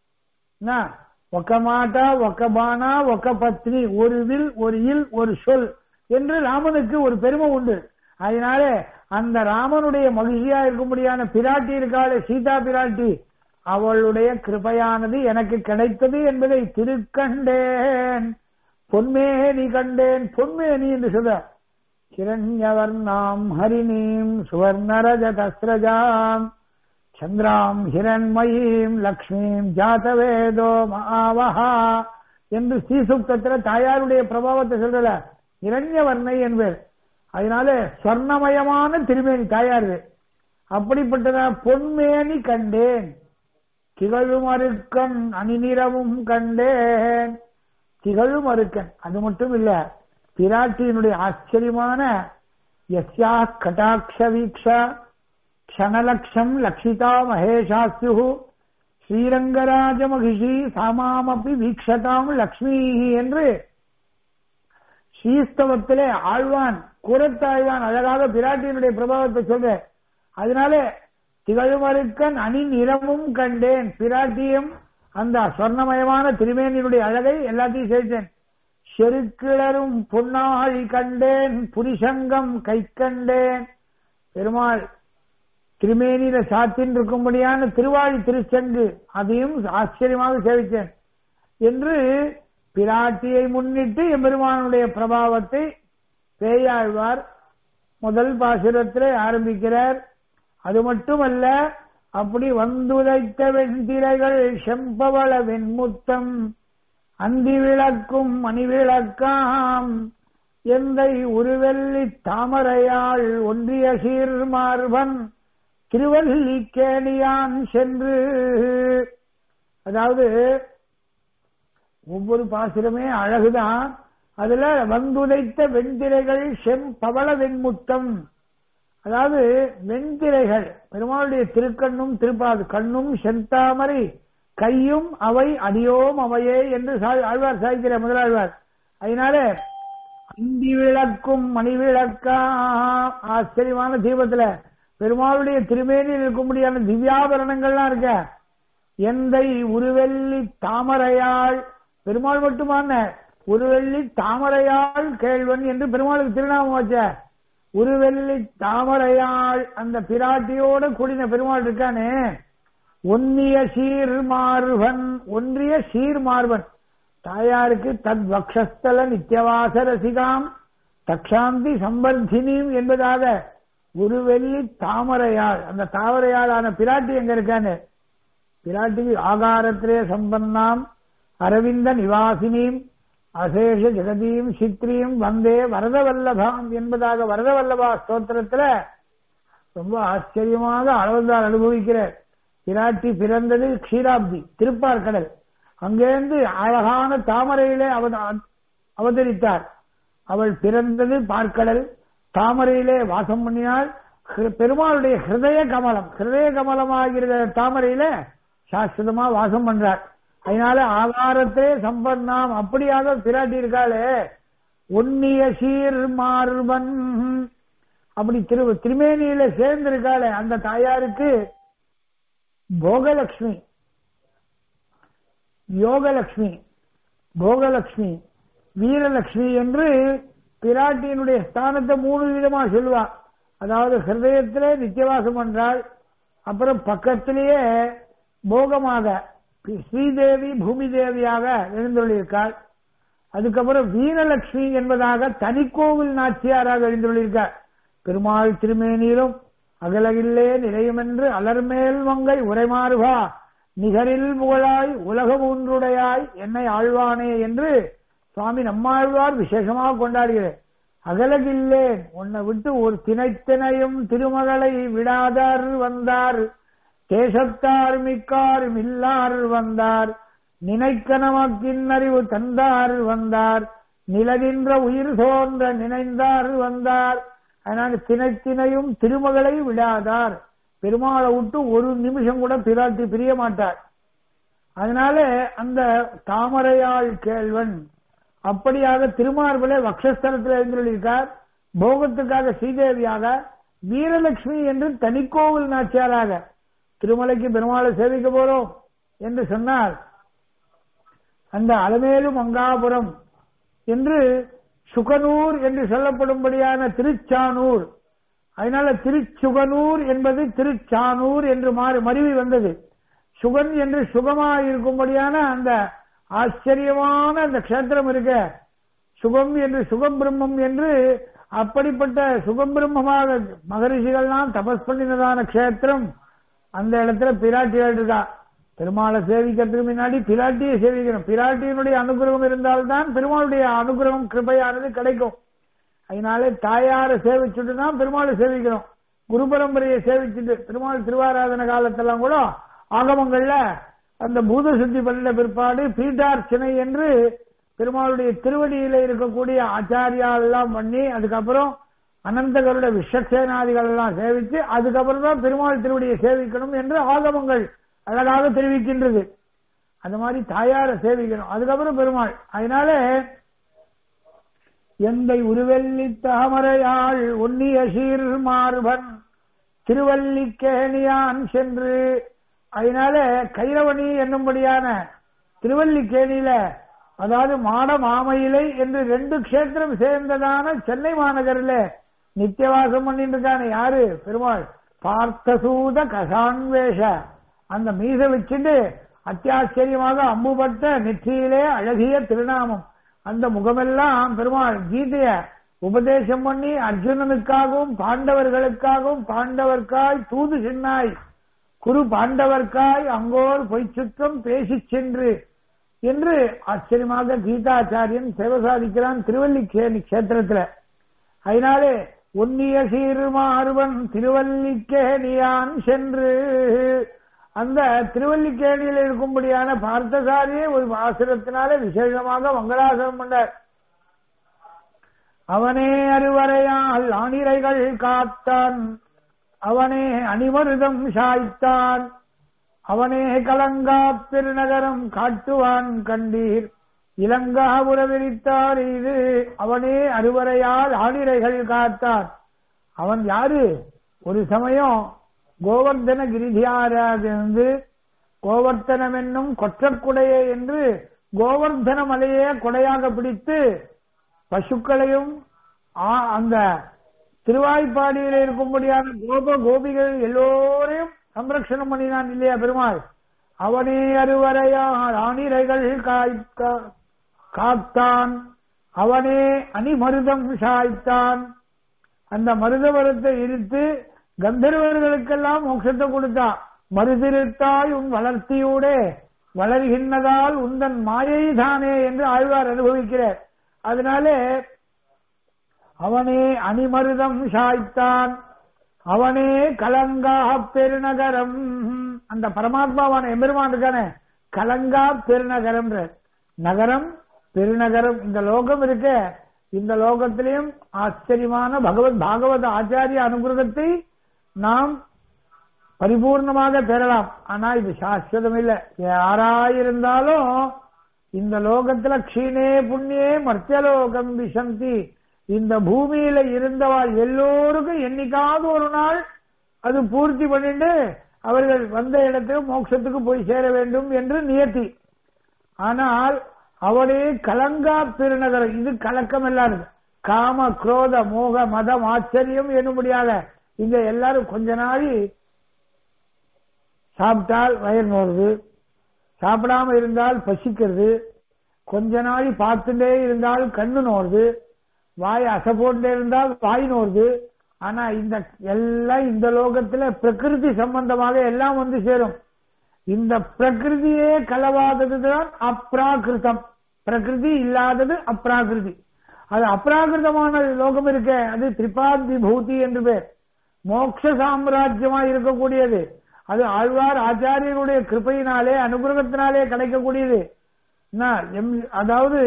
నా ఒక మాట ఒక பானா ఒక பத்னி ஒரு வில் ஒரு இல் ஒரு சொல் என்று ராமனுக்கு ஒரு பெருமை உண்டு அதனால அந்த ராமனுடைய மகிழ்ச்சியா இருக்கும்படியான பிராட்டி இருக்காளே சீதா பிராட்டி அவளுடைய கிருபையானது எனக்கு கிடைத்தது என்பதை திருக்கண்டேன் பொன்மேனி கண்டேன் பொன்மேனி என்று சொல்ற கிரண்யவர்ணாம் ஹரிணீம் சுவர்ணரஜதஸ்ரஜாம் சந்திராம் ஹிரண்மயீம் லக்ஷ்மீம் ஜாதவேதோ மாவஹா என்று ஸ்ரீசுக்தத்துல தாயாருடைய பிரபாவத்தை சொல்றல இரண்யவர்ணை என்பர் அதனால சொர்ணமயமான திருமேனி தாயாரு அப்படிப்பட்டதா பொன்மேனி கண்டேன் திகழும் அருக்கன் அணிநிறமும் கண்டேன் திகழும் அருக்கன் அது மட்டும் இல்ல பிராட்டியினுடைய ஆச்சரியமான யஸ்யா கட்டாட்ச வீக்ஷா க்ஷணலக்ஷம் லக்ஷிதா மகேஷாஸ்யு ஸ்ரீரங்கராஜ மகிஷி சாமாமப்பி வீக்ஷதாம் லக்ஷ்மி என்று ஸ்ரீஸ்தவத்திலே ஆழ்வான் கூரத்தாழ்வான் அழகாக பிராட்டியினுடைய பிரபாவத்தை சொல்ற அதனால திகழ்மருக்கன் அணி நிறமும் கண்டேன் பிராட்டியும் அந்த சொர்ணமயமான திருமேனியினுடைய அழகை எல்லாத்தையும் சேர்த்தேன் செருக்கிளரும் பொன்னாழி கண்டேன் புரிசங்கம் கை கண்டேன் பெருமாள் திருமேனியில சாத்தின் இருக்கும்படியான திருவாழி திருச்செங்கு அதையும் ஆச்சரியமாக சேவித்தேன் என்று பிராட்டியை முன்னிட்டு எம்பெருமானுடைய பிரபாவத்தை பேயாழ்வார் முதல் பாசுரத்திலே ஆரம்பிக்கிறார் அது மட்டுமல்ல அப்படி வந்துதைத்த வெண்திரைகள் செம்பவள வெண்முத்தம் அந்தி விளக்கும் மணி விளக்காம் எந்தை உருவெள்ளி தாமரையாள் ஒன்றிய சீர் மார்பன் திருவல்லிக்கேணியான் சென்று அதாவது ஒவ்வொரு பாசுரமே அழகுதான் அதுல வந்துதைத்த வெண்திரைகள் செம் பவள வெண்முத்தம் அதாவது வெண்திரைகள் பெருமாளுடைய திருக்கண்ணும் திருப்பாது கண்ணும் செந்தாமரை கையும் அவை அடியோம் அவையே என்று சா- ஆழ்வார் சாய்க்கிற முதலாழ்வார் அதனால அந்தி விளக்கும் மணி விளக்கா ஆச்சரியமான தீபத்துல பெருமாளுடைய திருமேனியில் இருக்கும்படியான திவ்யாபரணங்கள்லாம் இருக்க எந்தை உருவெள்ளி தாமரையாள் பெருமாள் மட்டுமான உருவெள்ளி தாமரையாள் கேள்வன் என்று பெருமாளுக்கு திருநாமம் வச்ச உருவெள்ளி தாமரையாள் அந்த பிராட்டியோட கூடின பெருமாள் இருக்கானே ஒன்னிய சீர் மார்பன் ஒன்றிய சீர் மார்பன் தாயாருக்கு தத் வக்ஷஸ்தல நித்தியவாச ரசிகாம் தக்ஷாந்தி சம்பர்தினியும் என்பதாக உருவெள்ளி தாமரையாள் அந்த தாமரையாளான பிராட்டி எங்க இருக்கான்னு பிராட்டிக்கு ஆகாரத்திலே சம்பன்னாம் அரவிந்த நிவாசினியும் அசேஷ ஜெகதீம் சித்ரீம் வந்தே வரதவல்லபாம் என்பதாக வரதவல்லபா ஸ்தோத்திரத்துல ரொம்ப ஆச்சரியமாக அளவந்தார் அனுபவிக்கிற பிராட்டி பிறந்தது க்ஷீராப்தி திருப்பார்கடல் அங்கேருந்து அழகான தாமரையிலே அவ- அவதரித்தார் அவள் பிறந்தது பார்க்கடல் தாமரையிலே வாசம் பண்ணினாள் ஹிரு- பெருமாளுடைய ஹிருதய கமலம் ஹிருதய கமலமாகிற தாமரையில சாஸ்வதமா வாசம் பண்றார் அதனால ஆகாரத்திலே சம்பன்னாம் அப்படியாக பிராட்டி இருக்காளே ஒன்னிய சீர் மார்பன் அப்படி திரு திருமேனியில சேர்ந்து இருக்காளே அந்த தாயாருக்கு போகலட்சுமி யோகலட்சுமி போகலட்சுமி வீரலட்சுமி என்று பிராட்டியினுடைய ஸ்தானத்தை மூணு விதமா சொல்லுவா அதாவது ஹிருதயத்திலே நித்தியவாசம் பண்றாள் அப்புறம் பக்கத்திலேயே போகமாக ஸ்ரீதேவி பூமி தேவியாக எழுந்துள்ளிருக்காள் அதுக்கப்புறம் வீரலட்சுமி என்பதாக தனிக்கோவில் நாச்சியாராக எழுந்துள்ளிருக்கார் பெருமாள் திருமேனியிலும் அகலகில்லே நிலையுமென்று அலர்மேல் மங்கை உரைமாறுவா நிகரில் புகழாய் உலகம் ஒன்றுடையாய் என்னை ஆழ்வானே என்று சுவாமி நம்மாழ்வார் விசேஷமாக கொண்டாடுகிறேன் அகலகில்லேன் உன்னை விட்டு ஒரு தினைத்தினையும் திருமகளை விடாதார் வந்தார் தேசத்தார் மிக்கார் மில்லார் வந்தார் நினைக்க நமக்கின் அறிவு தந்தார் வந்தார் நிலகின்ற உயிர் தோன்ற நினைந்தார் வந்தார் அதனால தினைத்தினையும் திருமகளை விடாதார் பெருமாளை விட்டு ஒரு நிமிஷம் கூட பிராட்டி பிரிய மாட்டார் அதனால அந்த தாமரையாள் கேள்வன் அப்படியாக திருமார்பலே வக்ஷஸ்தலத்தில் எழுந்திருக்கார் போகத்துக்காக ஸ்ரீதேவியாக வீரலட்சுமி என்று தனிக்கோவில் நாச்சியாராக திருமலைக்கு பெருமாளை சேவிக்க போறோம் என்று சொன்னார் அந்த அலமேலு மங்காபுரம் என்று சுகனூர் என்று சொல்லப்படும்படியான திருச்சானூர் அதனால திருச்சுகனூர் என்பது திருச்சானூர் என்று மாறி மருவி வந்தது சுகன் என்று சுகமா இருக்கும்படியான அந்த ஆச்சரியமான அந்த க்ஷேத்திரம் இருக்க சுகம் என்று சுகம் பிரம்மம் என்று அப்படிப்பட்ட சுகம் பிரம்மமாக மகரிஷிகள்லாம் தபஸ் பண்ணினதான க்ஷேத்திரம் அந்த இடத்துல பிராட்டிகள் இருக்கா பெருமாளை சேவிக்கிறதுக்கு முன்னாடி பிராட்டியை சேவிக்கணும் பிராட்டியினுடைய அனுகிரகம் இருந்தால்தான் பெருமாளுடைய அனுகிரகம் கிருபையானது கிடைக்கும் அதனால தாயாரை சேவிச்சுட்டு தான் பெருமாளை சேவிக்கணும் குரு பரம்பரையை சேவிச்சுட்டு பெருமாள் திருவாராதன காலத்தெல்லாம் கூட ஆகமங்கள்ல அந்த பூத சுத்தி பண்ணின பிற்பாடு பீட்டார்ச்சனை என்று பெருமாளுடைய திருவடியில இருக்கக்கூடிய ஆச்சாரியா எல்லாம் பண்ணி அதுக்கப்புறம் அனந்தகருட விஷக்சேனாதிகள் எல்லாம் சேவிச்சு அதுக்கப்புறம் தான் பெருமாள் திருவடியை சேவிக்கணும் என்று ஆகமங்கள் அழகாக தெரிவிக்கின்றது அந்த மாதிரி தாயாரை சேவிக்கணும் அதுக்கப்புறம் பெருமாள் அதனால எந்தை உருவெள்ளி தாமரையாள் ஒன்னிய சீர் மார்பன் திருவல்லிக்கேணியான் சென்று அதனால கைரவணி என்னும்படியான திருவல்லிக்கேணியில அதாவது மாட மாமையிலை என்று ரெண்டு க்ஷேத்திரம் சேர்ந்ததான சென்னை மாநகரில் நித்தியவாசம் பண்ணிட்டு இருக்கான யாரு பெருமாள் பார்த்தசூத கசான்வேஷ அந்த மீச வச்சுட்டு அத்தியாச்சரியமாக அம்புபட்ட நெற்றியிலே அழகிய திருநாமம் அந்த முகமெல்லாம் பெருமாள் கீதைய உபதேசம் பண்ணி அர்ஜுனனுக்காகவும் பாண்டவர்களுக்காகவும் பாண்டவர்க்காய் தூது சின்னாய் குரு பாண்டவர்க்காய் அங்கோர் பொய்ச்சுற்றம் பேசிச் சென்று என்று ஆச்சரியமாக கீதாச்சாரியன் சேவை சாதிக்கிறான் திருவல்லிக்கேணி கஷேத்திரத்துல அதனாலே உன்னிய சீர்மாறுவன் திருவல்லிக்கேணியான் சென்று அந்த திருவல்லிக்கேணியில் இருக்கும்படியான பார்த்தசாரியே ஒரு ஆசிரத்தினாலே விசேஷமாக மங்களாசனம் பண்ணார் அவனே அறுவரையால் ஆணிரைகள் காத்தான் அவனே அணிமருதம் சாய்த்தான் அவனே கலங்கா பெருநகரம் காட்டுவான் கண்டீர் இலங்காபுர விரித்தார் இது அவனே அறுவரையால் ஆணிரைகள் காத்தான் அவன் யாரு ஒரு சமயம் கோவர்தன கிரிதியாராதிருந்து கோவர்த்தனம் என்னும் கொற்றக்குடையே என்று கோவர்தன மலையே கொடையாக பிடித்து பசுக்களையும் அந்த திருவாய்ப்பாடியில் இருக்கும்படியான கோப கோபிகள் எல்லோரையும் சம்ரட்சணம் பண்ணினான் இல்லையா பெருமாள் அவனே அறுவரையால் ஆணிரைகள் காத்தான் அவனே அணிமருதம் சாய்த்தான் அந்த மருதவரத்தை இருத்து கந்தர்வர்களுக்கெல்லாம் மோட்சத்தை கொடுத்தான் மருதிருத்தாய் உன் வளர்த்தியூடே வளர்கின்றதால் உந்தன் மாயை தானே என்று ஆழ்வார் அனுபவிக்கிறார் அதனாலே அவனே அணிமருதம் சாய்த்தான் அவனே கலங்கா பெருநகரம் அந்த பரமாத்மாவான எம்பெருமான் இருக்கானே கலங்கா பெருநகரம் நகரம் பெருநகரம் இந்த லோகம் இருக்க இந்த லோகத்திலையும் ஆச்சரியமான பகவத் பாகவத ஆச்சாரிய அனுகிரகத்தை நாம் பரிபூர்ணமாக பெறலாம் ஆனா இது சாஸ்வதம் இல்லை யாராயிருந்தாலும் இந்த லோகத்துல க்ஷீணே புண்ணியே மர்த்தியலோகம் விசந்தி இந்த பூமியில இருந்தவாள் எல்லோருக்கும் என்னைக்காவது ஒரு நாள் அது பூர்த்தி பண்ணிட்டு அவர்கள் வந்த இடத்துக்கு மோட்சத்துக்கு போய் சேர வேண்டும் என்று நியத்தி ஆனால் அவளே கலங்கா பெருநகரம் இது கலக்கம் இல்லாது காம குரோத மோக மதம் ஆச்சரியம் என்னும்படியாக இங்க எல்லாரும் கொஞ்ச நாளி சாப்பிட்டால் வயிறு நோறுது சாப்பிடாம இருந்தால் பசிக்கிறது கொஞ்ச நாளி பார்த்துட்டே இருந்தால் கண்ணு நோறுது வாய் அசை போட்டுட்டே இருந்தால் வாய் நோறுது ஆனா இந்த எல்லாம் இந்த லோகத்துல பிரகிருதி சம்பந்தமாக எல்லாம் வந்து சேரும் இந்த பிரகிருதியே கலவாததுதான் அப்ராகிருதம் பிரகிருதி இல்லாதது அப்ராகிருதி அது அப்ராகிருதமான லோகம் இருக்க அது திரிபாத் விபூதி என்று பேர் மோட்ச சாம்ராஜ்யமா இருக்கக்கூடியது அது ஆழ்வார் ஆச்சாரியருடைய கிருப்பையினாலே அனுகிரகத்தினாலே கிடைக்கக்கூடியது அதாவது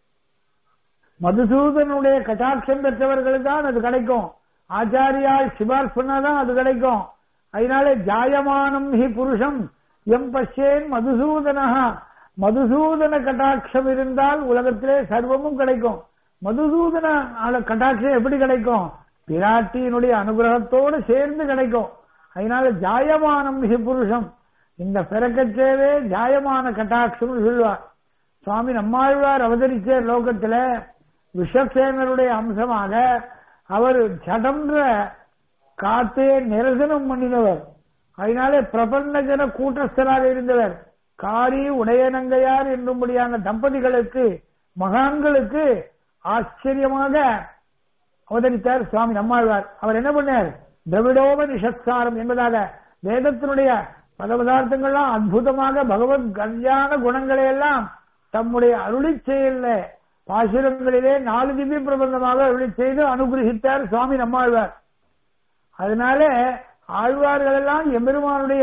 மதுசூதனுடைய கட்டாட்சம் பெற்றவர்களுக்கு தான் அது கிடைக்கும் ஆச்சாரியால் சிபார்ஸ் பண்ணாதான் அது கிடைக்கும் அதனால ஜாயமானம் ஹி புருஷம் எம் பஷ்யேன் மதுசூதனா மதுசூதன கட்டாட்சம் இருந்தால் உலகத்திலே சர்வமும் கிடைக்கும் மதுசூதன கட்டாட்சம் எப்படி கிடைக்கும் பிராட்டியினுடைய அனுகிரகத்தோடு சேர்ந்து கிடைக்கும் அதனால ஜாயமானம் மிக புருஷம் இந்த பிறக்கச்சேவே ஜாயமான கட்டாட்சம் சொல்லுவார் சுவாமி நம்மாழ்வார் அவதரிச்ச லோகத்துல விஷசேனருடைய அம்சமாக அவர் ஜடம்ன்ற காத்தையே நிரசனம் பண்ணினவர் அதனாலே பிரபந்த ஜன கூட்டஸ்தராக இருந்தவர் காரி உடையனங்கையார் என்னும்படியான தம்பதிகளுக்கு மகான்களுக்கு ஆச்சரியமாக அவதரித்தார் சுவாமி நம்மாழ்வார் அவர் என்ன பண்ணார் திரவிடோப நிஷத்சாரம் என்பதாக வேதத்தினுடைய பல பதார்த்தங்கள்லாம் அற்புதமாக பகவத் கல்யாண குணங்களை எல்லாம் தம்முடைய அருளி செயல்ல பாசுரங்களிலே நாலு திவ்ய பிரபந்தமாக அருளி செய்து அனுகிரகித்தார் சுவாமி நம்மாழ்வார் அதனால ஆழ்வார்கள் எல்லாம் எம்பெருமானுடைய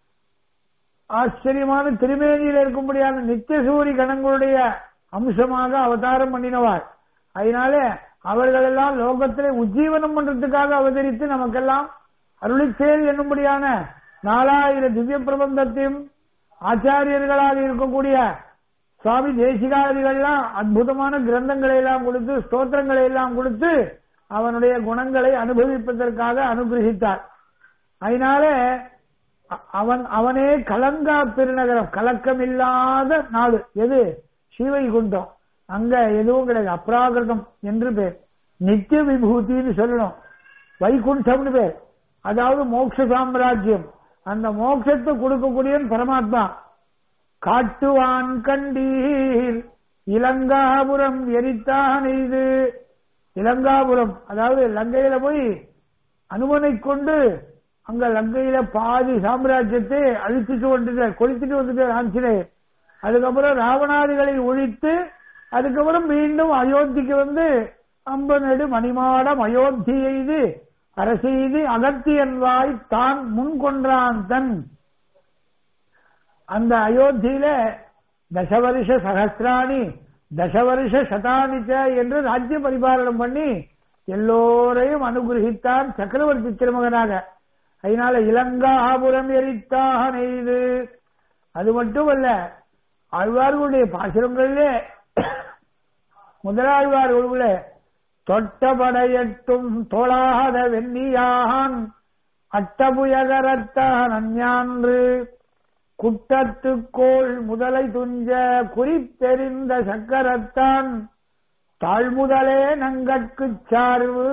ஆச்சரியமான திருமேனியில் இருக்கும்படியான நித்தியசூரி கணங்களுடைய அம்சமாக அவதாரம் பண்ணினவார் அதனால அவர்கள் எல்லாம் லோகத்திலே உஜ்ஜீவனம் பண்றதுக்காக அவதரித்து நமக்கெல்லாம் அருளிச்செயல் என்னும்படியான நாலாயிரம் திவ்ய பிரபந்தத்தையும் ஆச்சாரியர்களாக இருக்கக்கூடிய சுவாமி தேசிகாதிகள்லாம் அற்புதமான கிரந்தங்களை எல்லாம் கொடுத்து ஸ்தோத்திரங்களை எல்லாம் கொடுத்து அவனுடைய குணங்களை அனுபவிப்பதற்காக அனுகிரகித்தார் அதனால அவன் அவனே கலங்கா பெருநகரம் கலக்கமில்லாத நாடு எது ஸ்ரீவைகுண்டம் அங்க எதுவும் கிடையாது அப்ராகிருதம் என்று பேர் நித்திய விபூதின்னு சொல்லணும் வைகுண்டம்னு பேர் அதாவது மோட்ச சாம்ராஜ்யம் அந்த மோட்சத்தை கொடுக்கக்கூடியவன் பரமாத்மா காட்டுவான் கண்டீர் இலங்காபுரம் எரித்தான் இது இலங்காபுரம் அதாவது லங்கையில போய் அனுமனை கொண்டு அங்க லங்கையில பாதி சாம்ராஜ்யத்தை அழிச்சிட்டு வந்துட்டார் கொளுத்திட்டு வந்துட்டார் ஆஞ்சநேயர் அதுக்கப்புறம் ராவணாதிகளை ஒழித்து அதுக்கப்புறம் மீண்டும் அயோத்திக்கு வந்து அம்பனடு மணிமாடம் அயோத்தி எய்து அரசெய்து அகத்தியன்வாய் தான் முன் கொன்றான் தன் அந்த அயோத்தியில தசவருஷ சகசிராணி தசவருஷ சதானிச்ச என்று ராஜ்ய பரிபாலனம் பண்ணி எல்லோரையும் அனுகிரகித்தான் சக்கரவர்த்தி திருமகனாக அதனால இலங்காபுரம் எரித்தாக நெய்து அது மட்டுமல்ல ஆழ்வார்களுடைய பாசுரங்களிலே முதலாழ்வார்களுடைய தொட்டபடையட்டும் தோளாத வெண்ணியான் அட்டபுயகரத்தான் அஞ்ஞான்று குட்டத்துக்கோள் முதலை துஞ்ச குறித்தெறிந்த சக்கரத்தான் தாழ்முதலே நங்கட்குச் சார்பு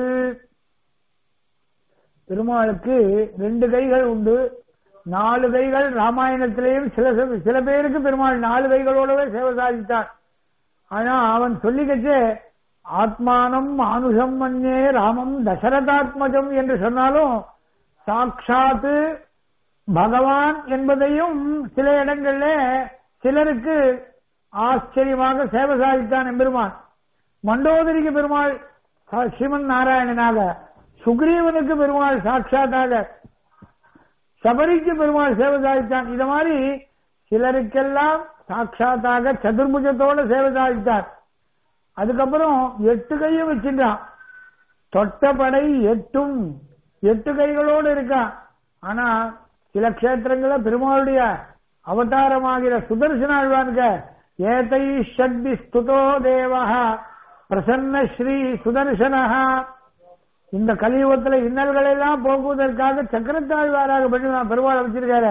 பெருமாளுக்கு ரெண்டு கைகள் உண்டு நாலு கைகள் ராமாயணத்திலேயும் சில சில பேருக்கு பெருமாள் நாலு கைகளோடவே சேவை சாதித்தான் ஆனா அவன் சொல்லிக்கச்சே ஆத்மானம் மானுஷம் மண்ணே ராமம் தசரதாத்மஜம் என்று சொன்னாலும் சாட்சாத்து பகவான் என்பதையும் சில இடங்கள்ல சிலருக்கு ஆச்சரியமாக சேவை சாதித்தான் எம்பெருமான் மண்டோதரிக்கு பெருமாள் ஸ்ரீமன் நாராயணனாக சுக்ரீவனுக்கு பெருமாள் சாட்சாத்தாக சபரிக்கு பெருமாள் சேவை சாதித்தான் இந்த மாதிரி சிலருக்கெல்லாம் சாட்சாத்தாக சதுர்புஜத்தோட சேவை சாதித்தார் அதுக்கப்புறம் எட்டு கையும் வச்சிருக்கான் தொட்ட படை எட்டும் எட்டு கைகளோடு இருக்கான் ஆனா சில கஷேத்திரங்கள பெருமாளுடைய அவதாரமாகிற சுதர்சனாழ்வானுக்க ஏதை ஷட்பி ஸ்துதோ தேவா பிரசன்ன ஸ்ரீ சுதர்சனஹா இந்த கலியுகத்துல இன்னல்களை எல்லாம் போக்குவதற்காக சக்கரத்தாழ்வாராக பண்ணி பெருமாள் வச்சிருக்காரு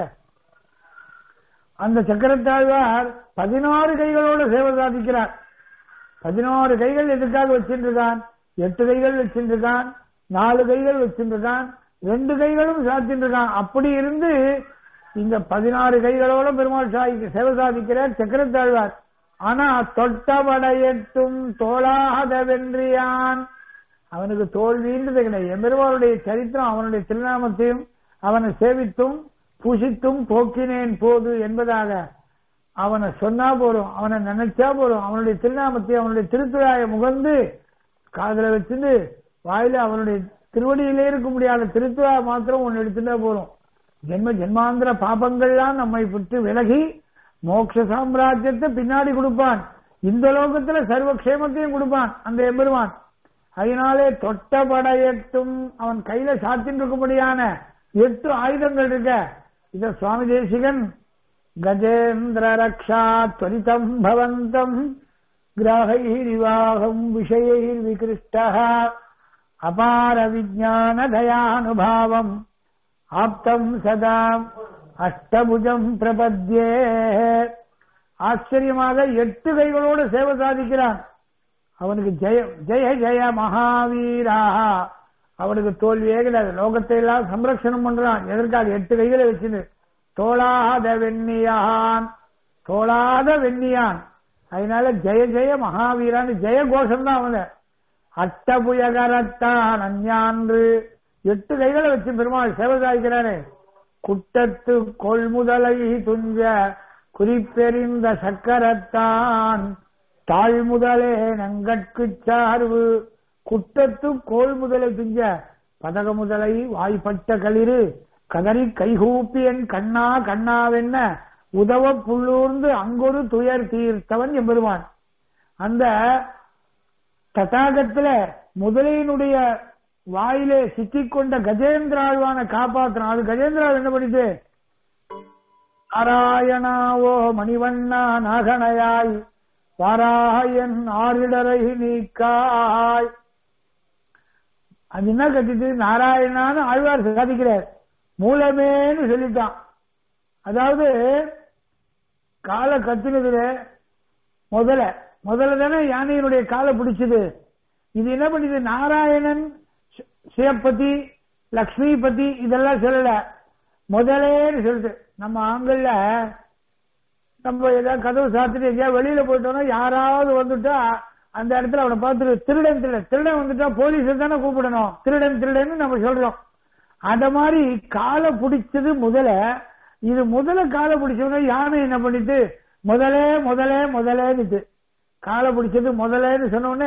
அந்த சக்கரத்தாழ்வார் பதினாறு கைகளோடு சேவை சாதிக்கிறார் பதினாறு கைகள் எதுக்காக வச்சிருக்கான் எட்டு கைகள் வச்சிருக்கான் நாலு கைகள் வச்சிருக்கான் ரெண்டு கைகளும் சாத்திருக்கான் அப்படி இருந்து இந்த பதினாறு கைகளோட பெருமாள் சாதிக்க சேவை சாதிக்கிறார் சக்கரத்தாழ்வார் ஆனா தொட்டபடையட்டும் தோளாத வென்றியான் அவனுக்கு தோல்வின்றது கிடையாது எம்பெருமானுடைய சரித்திரம் அவனுடைய திருநாமத்தையும் அவனை சேவித்தும் பூசித்தும் போக்கினேன் போது என்பதாக அவனை சொன்னா போறோம் அவனை நினைச்சா போறோம் அவனுடைய திருநாமத்தை அவனுடைய திருத்துழாயை முகந்து காதல வச்சுட்டு வாயில அவனுடைய திருவடியிலே இருக்க முடியாத திருத்துழா மாத்திரம் ஒன்னு எடுத்துட்டா போறோம் ஜென்ம ஜென்மாந்திர பாபங்கள்லாம் நம்மை விட்டு விலகி மோட்ச சாம்ராஜ்யத்தை பின்னாடி கொடுப்பான் இந்த லோகத்துல சர்வக்ஷேமத்தையும் கொடுப்பான் அந்த எம்பெருமான் அதனாலே தொட்டபடையட்டும் அவன் கையில சாத்தின் இருக்கும்படியான எட்டு ஆயுதங்கள் இருக்க இத சுவாமி தேசிகன் கஜேந்திர ரக்ஷா துவரிதம் பவந்தம் கிராகைரிவாகம் விஷயைர் விகிருஷ்ட அபார விஜான தயானுபாவம் ஆப்தம் சதா அஷ்டபுஜம் பிரபத்யே ஆச்சரியமாக எட்டு கைகளோடு சேவை சாதிக்கிறான் அவனுக்கு ஜெய ஜெய ஜெய மகாவீரா அவனுக்கு தோல்வியே கிடையாது லோகத்தை எல்லாம் சம்ரட்சணம் பண்றான் எதற்காக எட்டு கைகளை வச்சுன்னு தோளாத வெண்ணியான் தோளாத வெண்ணியான் அதனால ஜெய ஜெய மகாவீரான்னு ஜெய கோஷம் தான் அவன அட்டபுயகரத்தான் அஞ்ஞான்று எட்டு கைகளை வச்சு பெருமாள் சேவை சாதிக்கிறானே குட்டத்து கொள்முதலை துஞ்ச குறிப்பெறிந்த சக்கரத்தான் தாழ்முதலே நங்கட்கு சார்பு குட்டத்து கோள் முதலை துஞ்ச பதக முதலை வாய்ப்பட்ட களிறு கதறி கைகூப்பி என் கண்ணா கண்ணாவென்ன உதவ புள்ளூர்ந்து அங்கொரு துயர் தீர்த்தவன் எம்பெருமான் அந்த ததாகத்துல முதலையினுடைய வாயிலே சிக்கிக்கொண்ட கஜேந்திராழ்வான காப்பாற்றணும் அது கஜேந்திராள் என்ன பண்ணிட்டு நாராயணாவோ மணிவண்ணா நாகனையாய் வாராயன் ஆரிடரை நீக்காய் அது என்ன கட்டிட்டு நாராயணான்னு ஆழ்வார் சாதிக்கிறார் மூலமேன்னு சொல்லிட்டான் அதாவது காலை கத்துனதுல முதல்ல முதல்ல தானே யானையினுடைய காலை பிடிச்சது இது என்ன பண்ணுது நாராயணன் சிவபதி லக்ஷ்மி பதி இதெல்லாம் சொல்லல முதலேன்னு சொல்லுது நம்ம ஆண்கள்ல நம்ம ஏதாவது கதவு சாத்திட்டு எங்கேயாவது வெளியில போயிட்டோம்னா யாராவது வந்துட்டா அந்த இடத்துல அவனை பார்த்துட்டு திருடன் திருடன் திருடன் வந்துட்டா போலீஸ் தானே கூப்பிடணும் திருடன் திருடன்னு நம்ம சொல்றோம் அந்த மாதிரி காலை பிடிச்சது முதல இது முதல்ல காலை பிடிச்சவங்க யானை என்ன பண்ணிட்டு முதலே முதலே முதலேன்னு காலை பிடிச்சது முதலேன்னு சொன்ன உடனே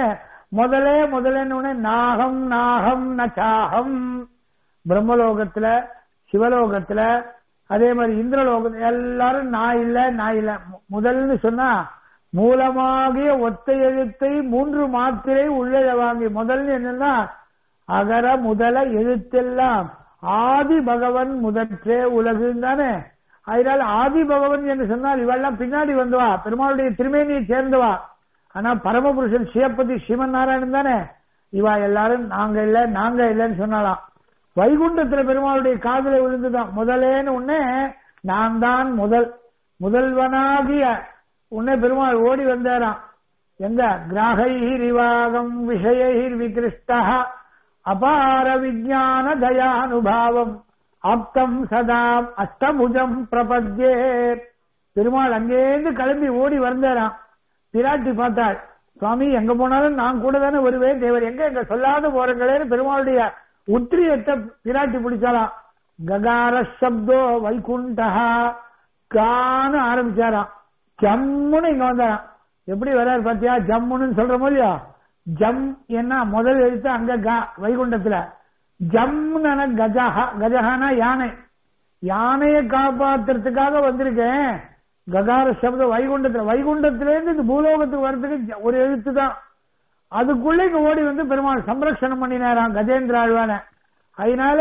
முதலே முதலன்னு நாகம் நாகம் நச்சாகம் பிரம்மலோகத்துல சிவலோகத்துல அதே மாதிரி இந்திரலோகத்துல எல்லாரும் நான் இல்ல நான் இல்ல மு- முதல்னு சொன்னா மூலமாகிய ஒத்த எழுத்தை மூன்று மாத்திரை உள்ளே வாங்கி முதல்னு என்னன்னா அகர முதல எழுத்தெல்லாம் ஆதி பகவன் முதற்றே உலகுன்னு தானே அதனால ஆதி பகவன் என்று சொன்னால் இவெல்லாம் பின்னாடி வந்துவா பெருமாளுடைய திருமேனியை சேர்ந்தவா ஆனா பரமபுருஷன் சிவபதி சிவன் நாராயணன் தானே இவா எல்லாரும் நாங்க இல்ல நாங்க இல்லைன்னு சொன்னாலாம் வைகுண்டத்துல பெருமாளுடைய காதலை விழுந்துதான் முதலேன்னு உடனே நான் தான் முதல் முதல்வனாகிய உன்னை பெருமாள் ஓடி வந்தாராம் எங்க கிராகைர் இவாகம் விஷயைர் விகிருஷ்டா அபார விஜான தயானுபாவம் ஆப்தம் சதாம் அஷ்டபுஜம் பிரபத்யே பெருமாள் அங்கேருந்து கிளம்பி ஓடி வந்தாராம் பிராட்டி பார்த்தாள் சுவாமி எங்க போனாலும் நான் கூட தானே வருவேன் தேவர் எங்க எங்க சொல்லாத போறங்களேன்னு பெருமாளுடைய உத்திரியத்தை பிராட்டி பிடிச்சாலாம் ககார சப்தோ வைகுண்டா கான்னு ஆரம்பிச்சாராம் ஜம்முன்னு இங்க வந்தாராம் எப்படி வர்றாரு பாத்தியா ஜம்முன்னு சொல்றோமோ இல்லையா ஜம் என்ன முதல் எழுத்து அங்க கா வைகுண்டத்துல ஜம்னு கஜஹா கஜஹானா யானை யானையை காப்பாத்துறதுக்காக வந்திருக்கேன் ககார சப்தம் வைகுண்டத்துல வைகுண்டத்திலேருந்து இந்த பூலோகத்துக்கு வர்றதுக்கு ஜ- ஒரு எழுத்து தான் அதுக்குள்ள இங்க ஓடி வந்து பெருமாள் சம்ரக்ஷணம் பண்ணினாராம் கஜேந்திர ஆழ்வான அதனால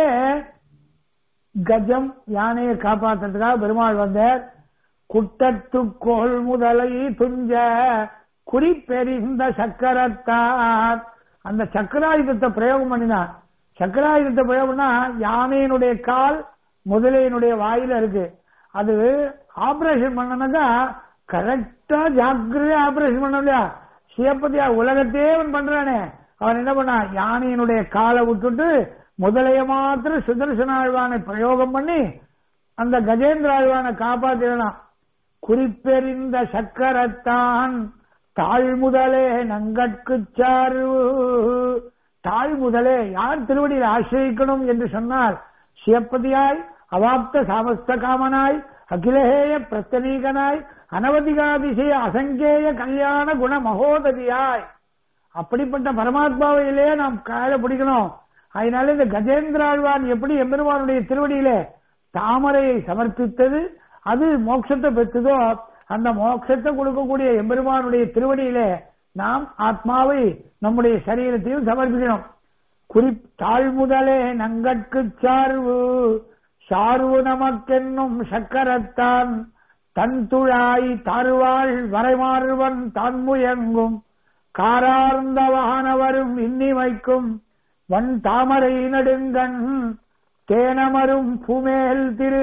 கஜம் யானையை காப்பாத்துறதுக்காக பெருமாள் வந்தார் குட்டத்துக்கோள் முதலை துஞ்ச குறிப்பெறிந்த சக்கரத்தார் அந்த சக்கராயுதத்தை பிரயோகம் பண்ணினார் சக்கராயுதத்தை பிரயோகம்னா யானையினுடைய கால் முதலையினுடைய வாயில இருக்கு அது ஆபரேஷன் பண்ணனாக்கா கரெக்டா ஜாக்கிரதையா ஆபரேஷன் பண்ண இல்லையா சிவப்பதியா உலகத்தையே அவன் பண்றானே அவன் என்ன பண்ணா யானையினுடைய காலை விட்டுட்டு முதலைய மாத்திரம் சுதர்சன ஆழ்வானை பிரயோகம் பண்ணி அந்த கஜேந்திர ஆழ்வானை காப்பாத்திடலாம் குறிப்பெறிந்த சக்கரத்தான் தாழ்முதலே நங்கட்கு சார்வு தாழ்முதலே யார் திருவடியில் ஆசிரியக்கணும் என்று சொன்னார் சிவப்பதியாய் அவாப்த சாமஸ்த காமனாய் அகிலேய பிரத்தனீகனாய் அனவதிகாதிசய அசங்கேய கல்யாண குண மகோததியாய் அப்படிப்பட்ட பரமாத்மாவையிலே நாம் கால பிடிக்கணும் அதனால இந்த கஜேந்திராழ்வான் எப்படி எம்பெருமானுடைய திருவடியிலே தாமரையை சமர்ப்பித்தது அது மோட்சத்தை பெற்றதோ அந்த மோட்சத்தை கொடுக்கக்கூடிய எம்பெருமானுடைய திருவடியிலே நாம் ஆத்மாவை நம்முடைய சரீரத்தையும் சமர்ப்பிக்கணும் குறி தாழ்முதலே நங்கட்கு சார்வு சார்வு நமக்கென்னும் சக்கரத்தான் தன் துழாய் தாழ்வாள் வரைமாறுவன் தான் முயங்கும் காரார்ந்த வாகனவரும் இன்னிமைக்கும் வன் தாமரை நடுங்கண் தேனமரும் பூமேல் திரு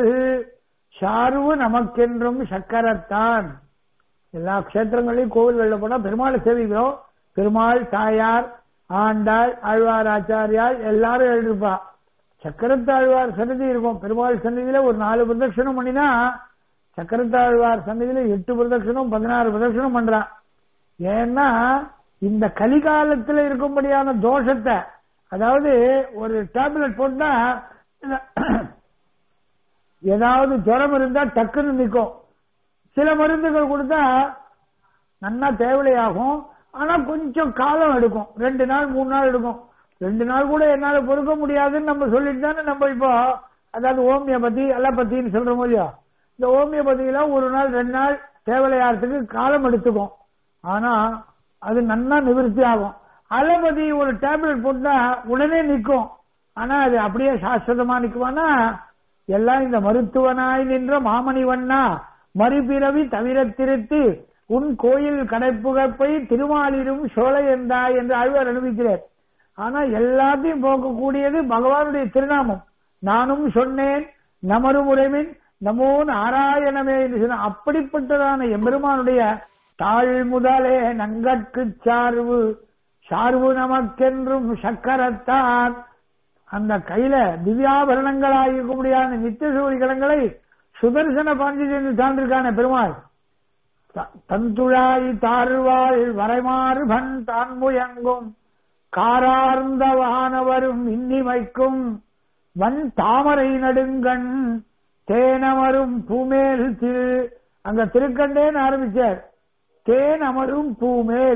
சார்வு நமக்கென்றும் சக்கரத்தான் எல்லா கஷேத்திரங்களையும் கோவில்களில் போனா பெருமாளை சேவிக்கிறோம் பெருமாள் தாயார் ஆண்டாள் ஆழ்வார் ஆச்சாரியால் எல்லாரும் எழுதிருப்பா சக்கரத்தாழ்வார் சன்னதி இருக்கும் பெருமாள் சன்னதியில ஒரு நாலு பிரதட்சணம் பண்ணினா சக்கரத்தாழ்வார் சன்னதியில எட்டு பிரதட்சணம் பதினாறு பிரதட்சணம் பண்றான் ஏன்னா இந்த கலிகாலத்துல இருக்கும்படியான தோஷத்தை அதாவது ஒரு டேப்லெட் போட்டா ஏதாவது ஜுரம் இருந்தா டக்குன்னு நிற்கும் சில மருந்துகள் கொடுத்தா நன்னா தேவையாகும் ஆனா கொஞ்சம் காலம் எடுக்கும் ரெண்டு நாள் மூணு நாள் எடுக்கும் ரெண்டு நாள் கூட என்னால பொறுக்க முடியாதுன்னு நம்ம சொல்லிட்டு தானே நம்ம இப்போ அதாவது ஹோமியோபதி அலோபதின்னு சொல்றோம் இல்லையா இந்த ஹோமியோபதியில ஒரு நாள் ரெண்டு நாள் தேவையாகிறதுக்கு காலம் எடுத்துக்கும் ஆனா அது நன்னா நிவர்த்தி ஆகும் அலோபதி ஒரு டேப்லெட் போட்டா உடனே நிற்கும் ஆனா அது அப்படியே சாஸ்வதமா நிக்குமானா எல்லாம் இந்த மருத்துவனாய் நின்ற மாமணிவண்ணா மறுபிறவி தவிர திருத்து உன் கோயில் கடைப்புகப்பை திருமாலிரும் சோலை என்றாய் என்று ஆழ்வார் அனுபவிக்கிறார் ஆனா எல்லாத்தையும் போக்கக்கூடியது பகவானுடைய திருநாமம் நானும் சொன்னேன் நமரு முறைமின் நமோ நாராயணமே என்று சொன்ன அப்படிப்பட்டதான எம்பெருமானுடைய தாழ் முதலே நங்கட்கு சார்வு சார்வு நமக்கென்றும் சக்கரத்தான் அந்த கையில திவ்யாபரணங்களாக இருக்கக்கூடியான நித்திய சூரிகலங்களை சுதர்சன பாண்டியன் சார்ந்திருக்கான பெருமாள் த- தந்துழாய் தாழ்வாள் வரைமாறுபன் தான் முயங்கும் காரார்ந்த வானவரும் இன்னிமைக்கும் வன் தாமரை நடுங்கண் தேனமரும் பூமேல் திரு அங்க திருக்கண்டேன்னு ஆரம்பிச்சார் தேன் அமரும் பூமேல்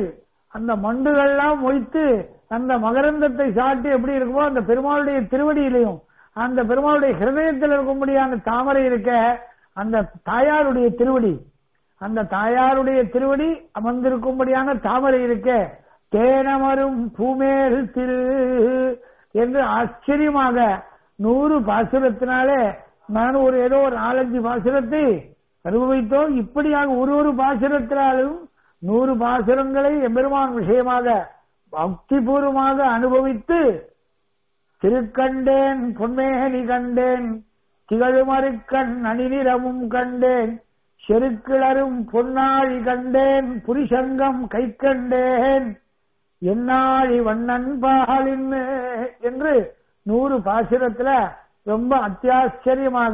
அந்த மண்டுகள்லாம் மொய்த்து அந்த மகரந்தத்தை சாட்டி எப்படி இருக்குமோ அந்த பெருமாளுடைய திருவடியிலையும் அந்த பெருமாளுடைய ஹிருதயத்தில் இருக்கும்படியான தாமரை இருக்க அந்த தாயாருடைய திருவடி அந்த தாயாருடைய திருவடி அமர்ந்திருக்கும்படியான தாமரை இருக்க தேனமரும் பூமேல் திரு என்று ஆச்சரியமாக நூறு பாசுரத்தினாலே நான் ஒரு ஏதோ ஒரு நாலஞ்சு பாசுரத்தை அனுபவித்தோம் இப்படியாக ஒரு ஒரு பாசுரத்தினாலும் நூறு பாசுரங்களை எம்பெருமான் விஷயமாக பக்திபூர்வமாக அனுபவித்து திருக்கண்டேன் பொன்மேனி கண்டேன் திகழுமறுக்கண் அணிநிறமும் கண்டேன் செருக்கிளரும் பொன்னாழி கண்டேன் புரிசங்கம் கை கண்டேன் என்னாழி வண்ணன் பாலின் என்று நூறு பாசுரத்துல ரொம்ப அத்தியாச்சரியமாக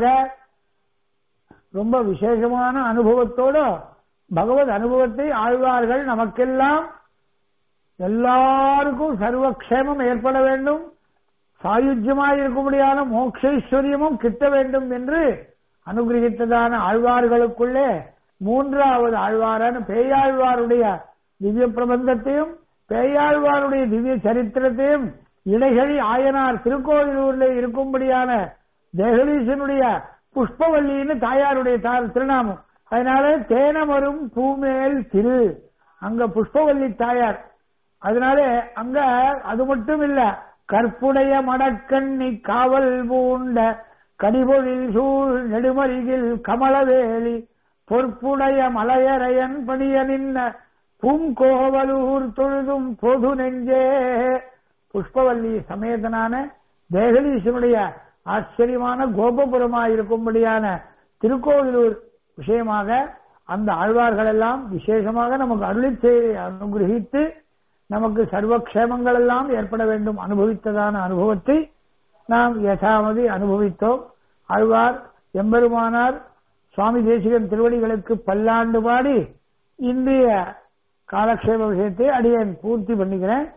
ரொம்ப விசேஷமான அனுபவத்தோட பகவத் அனுபவத்தை ஆழ்வார்கள் நமக்கெல்லாம் எல்லாருக்கும் சர்வக்ஷேமம் ஏற்பட வேண்டும் சாயுஜ்யமாய் இருக்கும்படியான மோக்ஷைஸ்வரியமும் கிட்ட வேண்டும் என்று அனுகிரகித்ததான ஆழ்வார்களுக்குள்ளே மூன்றாவது ஆழ்வாரான பேயாழ்வாருடைய திவ்ய பிரபந்தத்தையும் பேயாழ்வாருடைய திவ்ய சரித்திரத்தையும் இடைகளி ஆயனார் திருக்கோவிலூரில் இருக்கும்படியான தேகலீசனுடைய புஷ்பவல்லின்னு தாயாருடைய தா- திருநாமம் அதனால தேனமரும் பூமேல் திரு அங்க புஷ்பவல்லி தாயார் அதனால அங்க அது மட்டும் இல்ல கற்புடைய மடக்கண்ணி காவல் பூண்ட கடிபொழில் சூழ் நெடுமருகில் கமலவேலி பொற்புடைய மலையரையன் பணிய நின்ன பூங்கோவலூர் தொழுதும் பொது நெஞ்சே புஷ்பவல்லி சமேதனான தேகலீசனுடைய ஆச்சரியமான கோபபுரமாயிருக்கும்படியான திருக்கோவிலூர் விஷயமாக அந்த ஆழ்வார்கள் எல்லாம் விசேஷமாக நமக்கு அருளி செய்தி அனுகிரகித்து நமக்கு சர்வக்ஷேமங்கள் எல்லாம் ஏற்பட வேண்டும் அனுபவித்ததான அனுபவத்தை நாம் யதாமதி அனுபவித்தோம் ஆழ்வார் எம்பெருமானார் சுவாமி தேசிகன் திருவடிகளுக்கு பல்லாண்டு பாடி இன்றைய காலக்ஷேம விஷயத்தை அடியேன் பூர்த்தி பண்ணிக்கிறேன்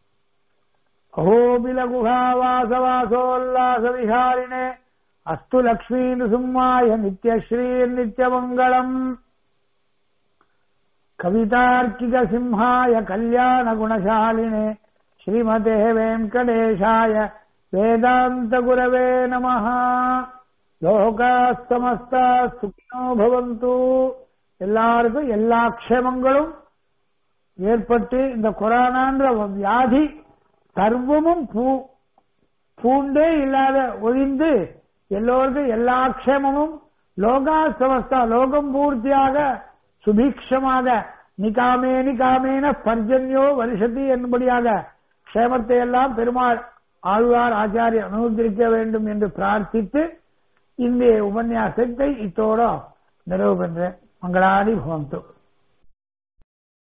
அஹோபில குஹாவாசவாசோல்லாச விஹாரிணே அஸ்து லக்ஷ்மீ நிருசிம்மாய நித்யஸ்ரீர் நித்யமங்கலம் கவிதார்க்கிக சிம்ஹாய கல்யாண குணசாலினே ஸ்ரீமதே வெங்கடேஷாய வேதாந்த குரவே நம லோகா சமஸ்தா சுக்னோ பவந்து எல்லாருக்கும் எல்லா க்ஷேமங்களும் ஏற்பட்டு இந்த கொரோனான்ற வியாதி சர்வமும் பூ பூண்டே இல்லாத ஒழிந்து எல்லோருக்கும் எல்லா க்ஷேமமும் லோகா சமஸ்தா லோகம் பூர்த்தியாக சுபீக்ஷமாக நிகாமே நிகாமேன பர்ஜன்யோ வருஷதி என்படியாக க்ஷேமத்தை எல்லாம் பெருமாள் ஆழ்வார் ஆச்சாரியர் அனுமதிக்க வேண்டும் என்று பிரார்த்தித்து இந்த உபன்யாசத்தை இத்தோட நிறைவு பண்றேன் மங்களாடி பவந்து